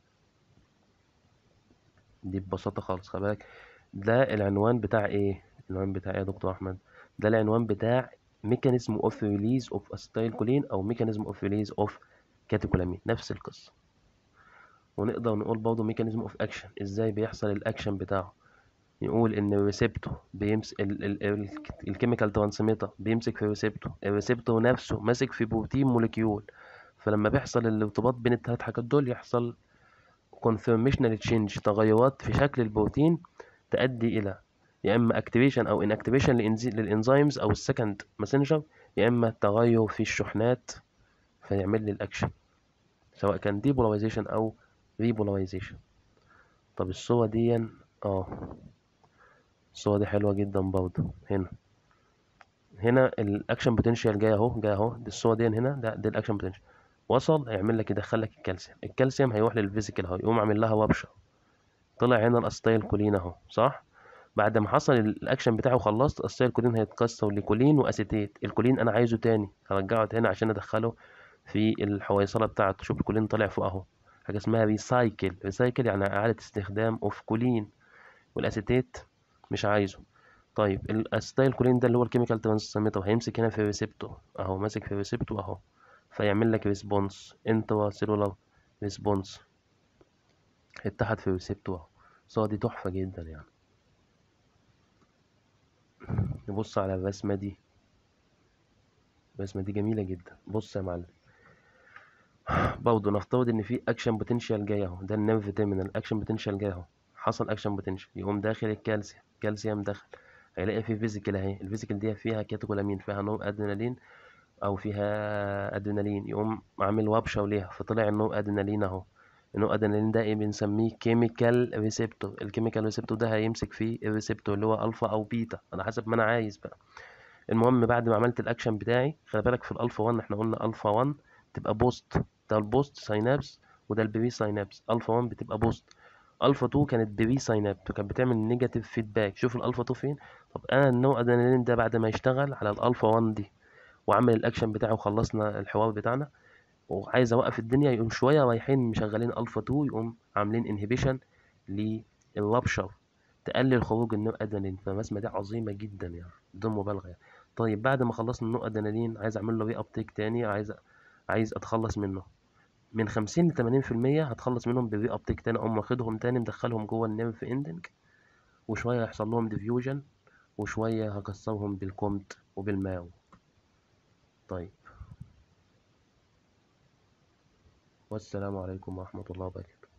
[SPEAKER 1] دي ببساطة خالص خلي بالك ده العنوان بتاع ايه العنوان بتاع ايه يا دكتور احمد ده العنوان بتاع ميكانيزم اوف ريليز اوف استايل كولين او ميكانيزم اوف ريليز اوف كاتيكولامين نفس القصة ونقدر نقول برضه ميكانيزم اوف اكشن ازاي بيحصل الاكشن بتاعه نقول ان الريسبتور بيمسك الكيميكال ترانسميتر بيمسك في الريسبتور الريسبتور نفسه ماسك في بروتين موليكيول فلما بيحصل الارتباط بين الثلاث حاجات دول يحصل conformational change تغيرات في شكل البروتين تؤدي الى يا اما activation او inactivation للإنزي- للانزيمز او السكند ماسنجر يا اما تغير في الشحنات فيعمل لي الاكشن سواء كان depolarization او repolarization طب الصورة دي اه الصورة دي حلوة جدا برضه هنا هنا الاكشن بوتنشال جاي اهو جاي اهو دي الصورة دي هنا ده, ده الاكشن بوتنشال وصل هيعمل لك يدخل لك الكالسيوم الكالسيوم هيروح للفيزيكال اهو يقوم عامل لها ربشة طلع هنا الاستايل كولين اهو صح بعد ما حصل الاكشن بتاعه وخلصت الاستايل كولين هيتكسر لكولين واسيتيت الكولين انا عايزه تاني هرجعه تاني عشان ادخله في الحويصلة بتاعته شوف الكولين طالع فوق اهو حاجة اسمها ريسايكل ريسايكل يعني اعادة استخدام اوف كولين والاسيتيت مش عايزه طيب الاستايل كولين ده اللي هو الكيميكال ترانسميتر هيمسك هنا في الريسبتور اهو ماسك في الريسبتور اهو فيعمل لك ريسبونس انترا سيلولار ريسبونس اتحد في الريسبتور اهو الصورة دي تحفة جدا يعني نبص على الرسمة دي الرسمة دي جميلة جدا بص يا معلم برضه نفترض ان في اكشن بوتنشال جاي اهو ده النيرف تيرمينال اكشن بوتنشال جاي اهو حصل اكشن بوتنشال يقوم داخل الكالسيوم كالسيوم دخل هيلاقي في فيزيكال اهي الفيزيكال دي فيها كاتيكولامين فيها نور ادرينالين او فيها ادرينالين يقوم عامل وابشه وليها فطلع النور ادرينالين اهو النور ادرينالين ده ايه بنسميه كيميكال ريسبتور الكيميكال ريسبتور ده هيمسك فيه الريسبتور اللي هو الفا او بيتا على حسب ما انا عايز بقى المهم بعد ما عملت الاكشن بتاعي خلي بالك في الالفا 1 احنا قلنا الفا 1 تبقى بوست ده البوست ساينابس وده البري ساينابس الفا 1 بتبقى بوست الفا 2 كانت بري ساينابس وكانت بتعمل نيجاتيف فيدباك شوف الالفا 2 فين طب انا النوع ادرينالين ده بعد ما يشتغل على الالفا 1 دي وعمل الاكشن بتاعه وخلصنا الحوار بتاعنا وعايز اوقف الدنيا يقوم شويه رايحين مشغلين الفا 2 يقوم عاملين انهبيشن للرابشر تقلل خروج النوع ادرينالين فالرسمه دي عظيمه جدا يعني بدون مبالغه يعني. طيب بعد ما خلصنا النوع ادرينالين عايز اعمل له ري ابتيك تاني عايز عايز اتخلص منه من خمسين لتمانين في المية هتخلص منهم بالري ابتيك تاني اقوم واخدهم تاني مدخلهم جوه النيرف اندنج وشويه يحصل لهم ديفيوجن وشويه هكسرهم بالكومت وبالماو طيب والسلام عليكم ورحمه الله وبركاته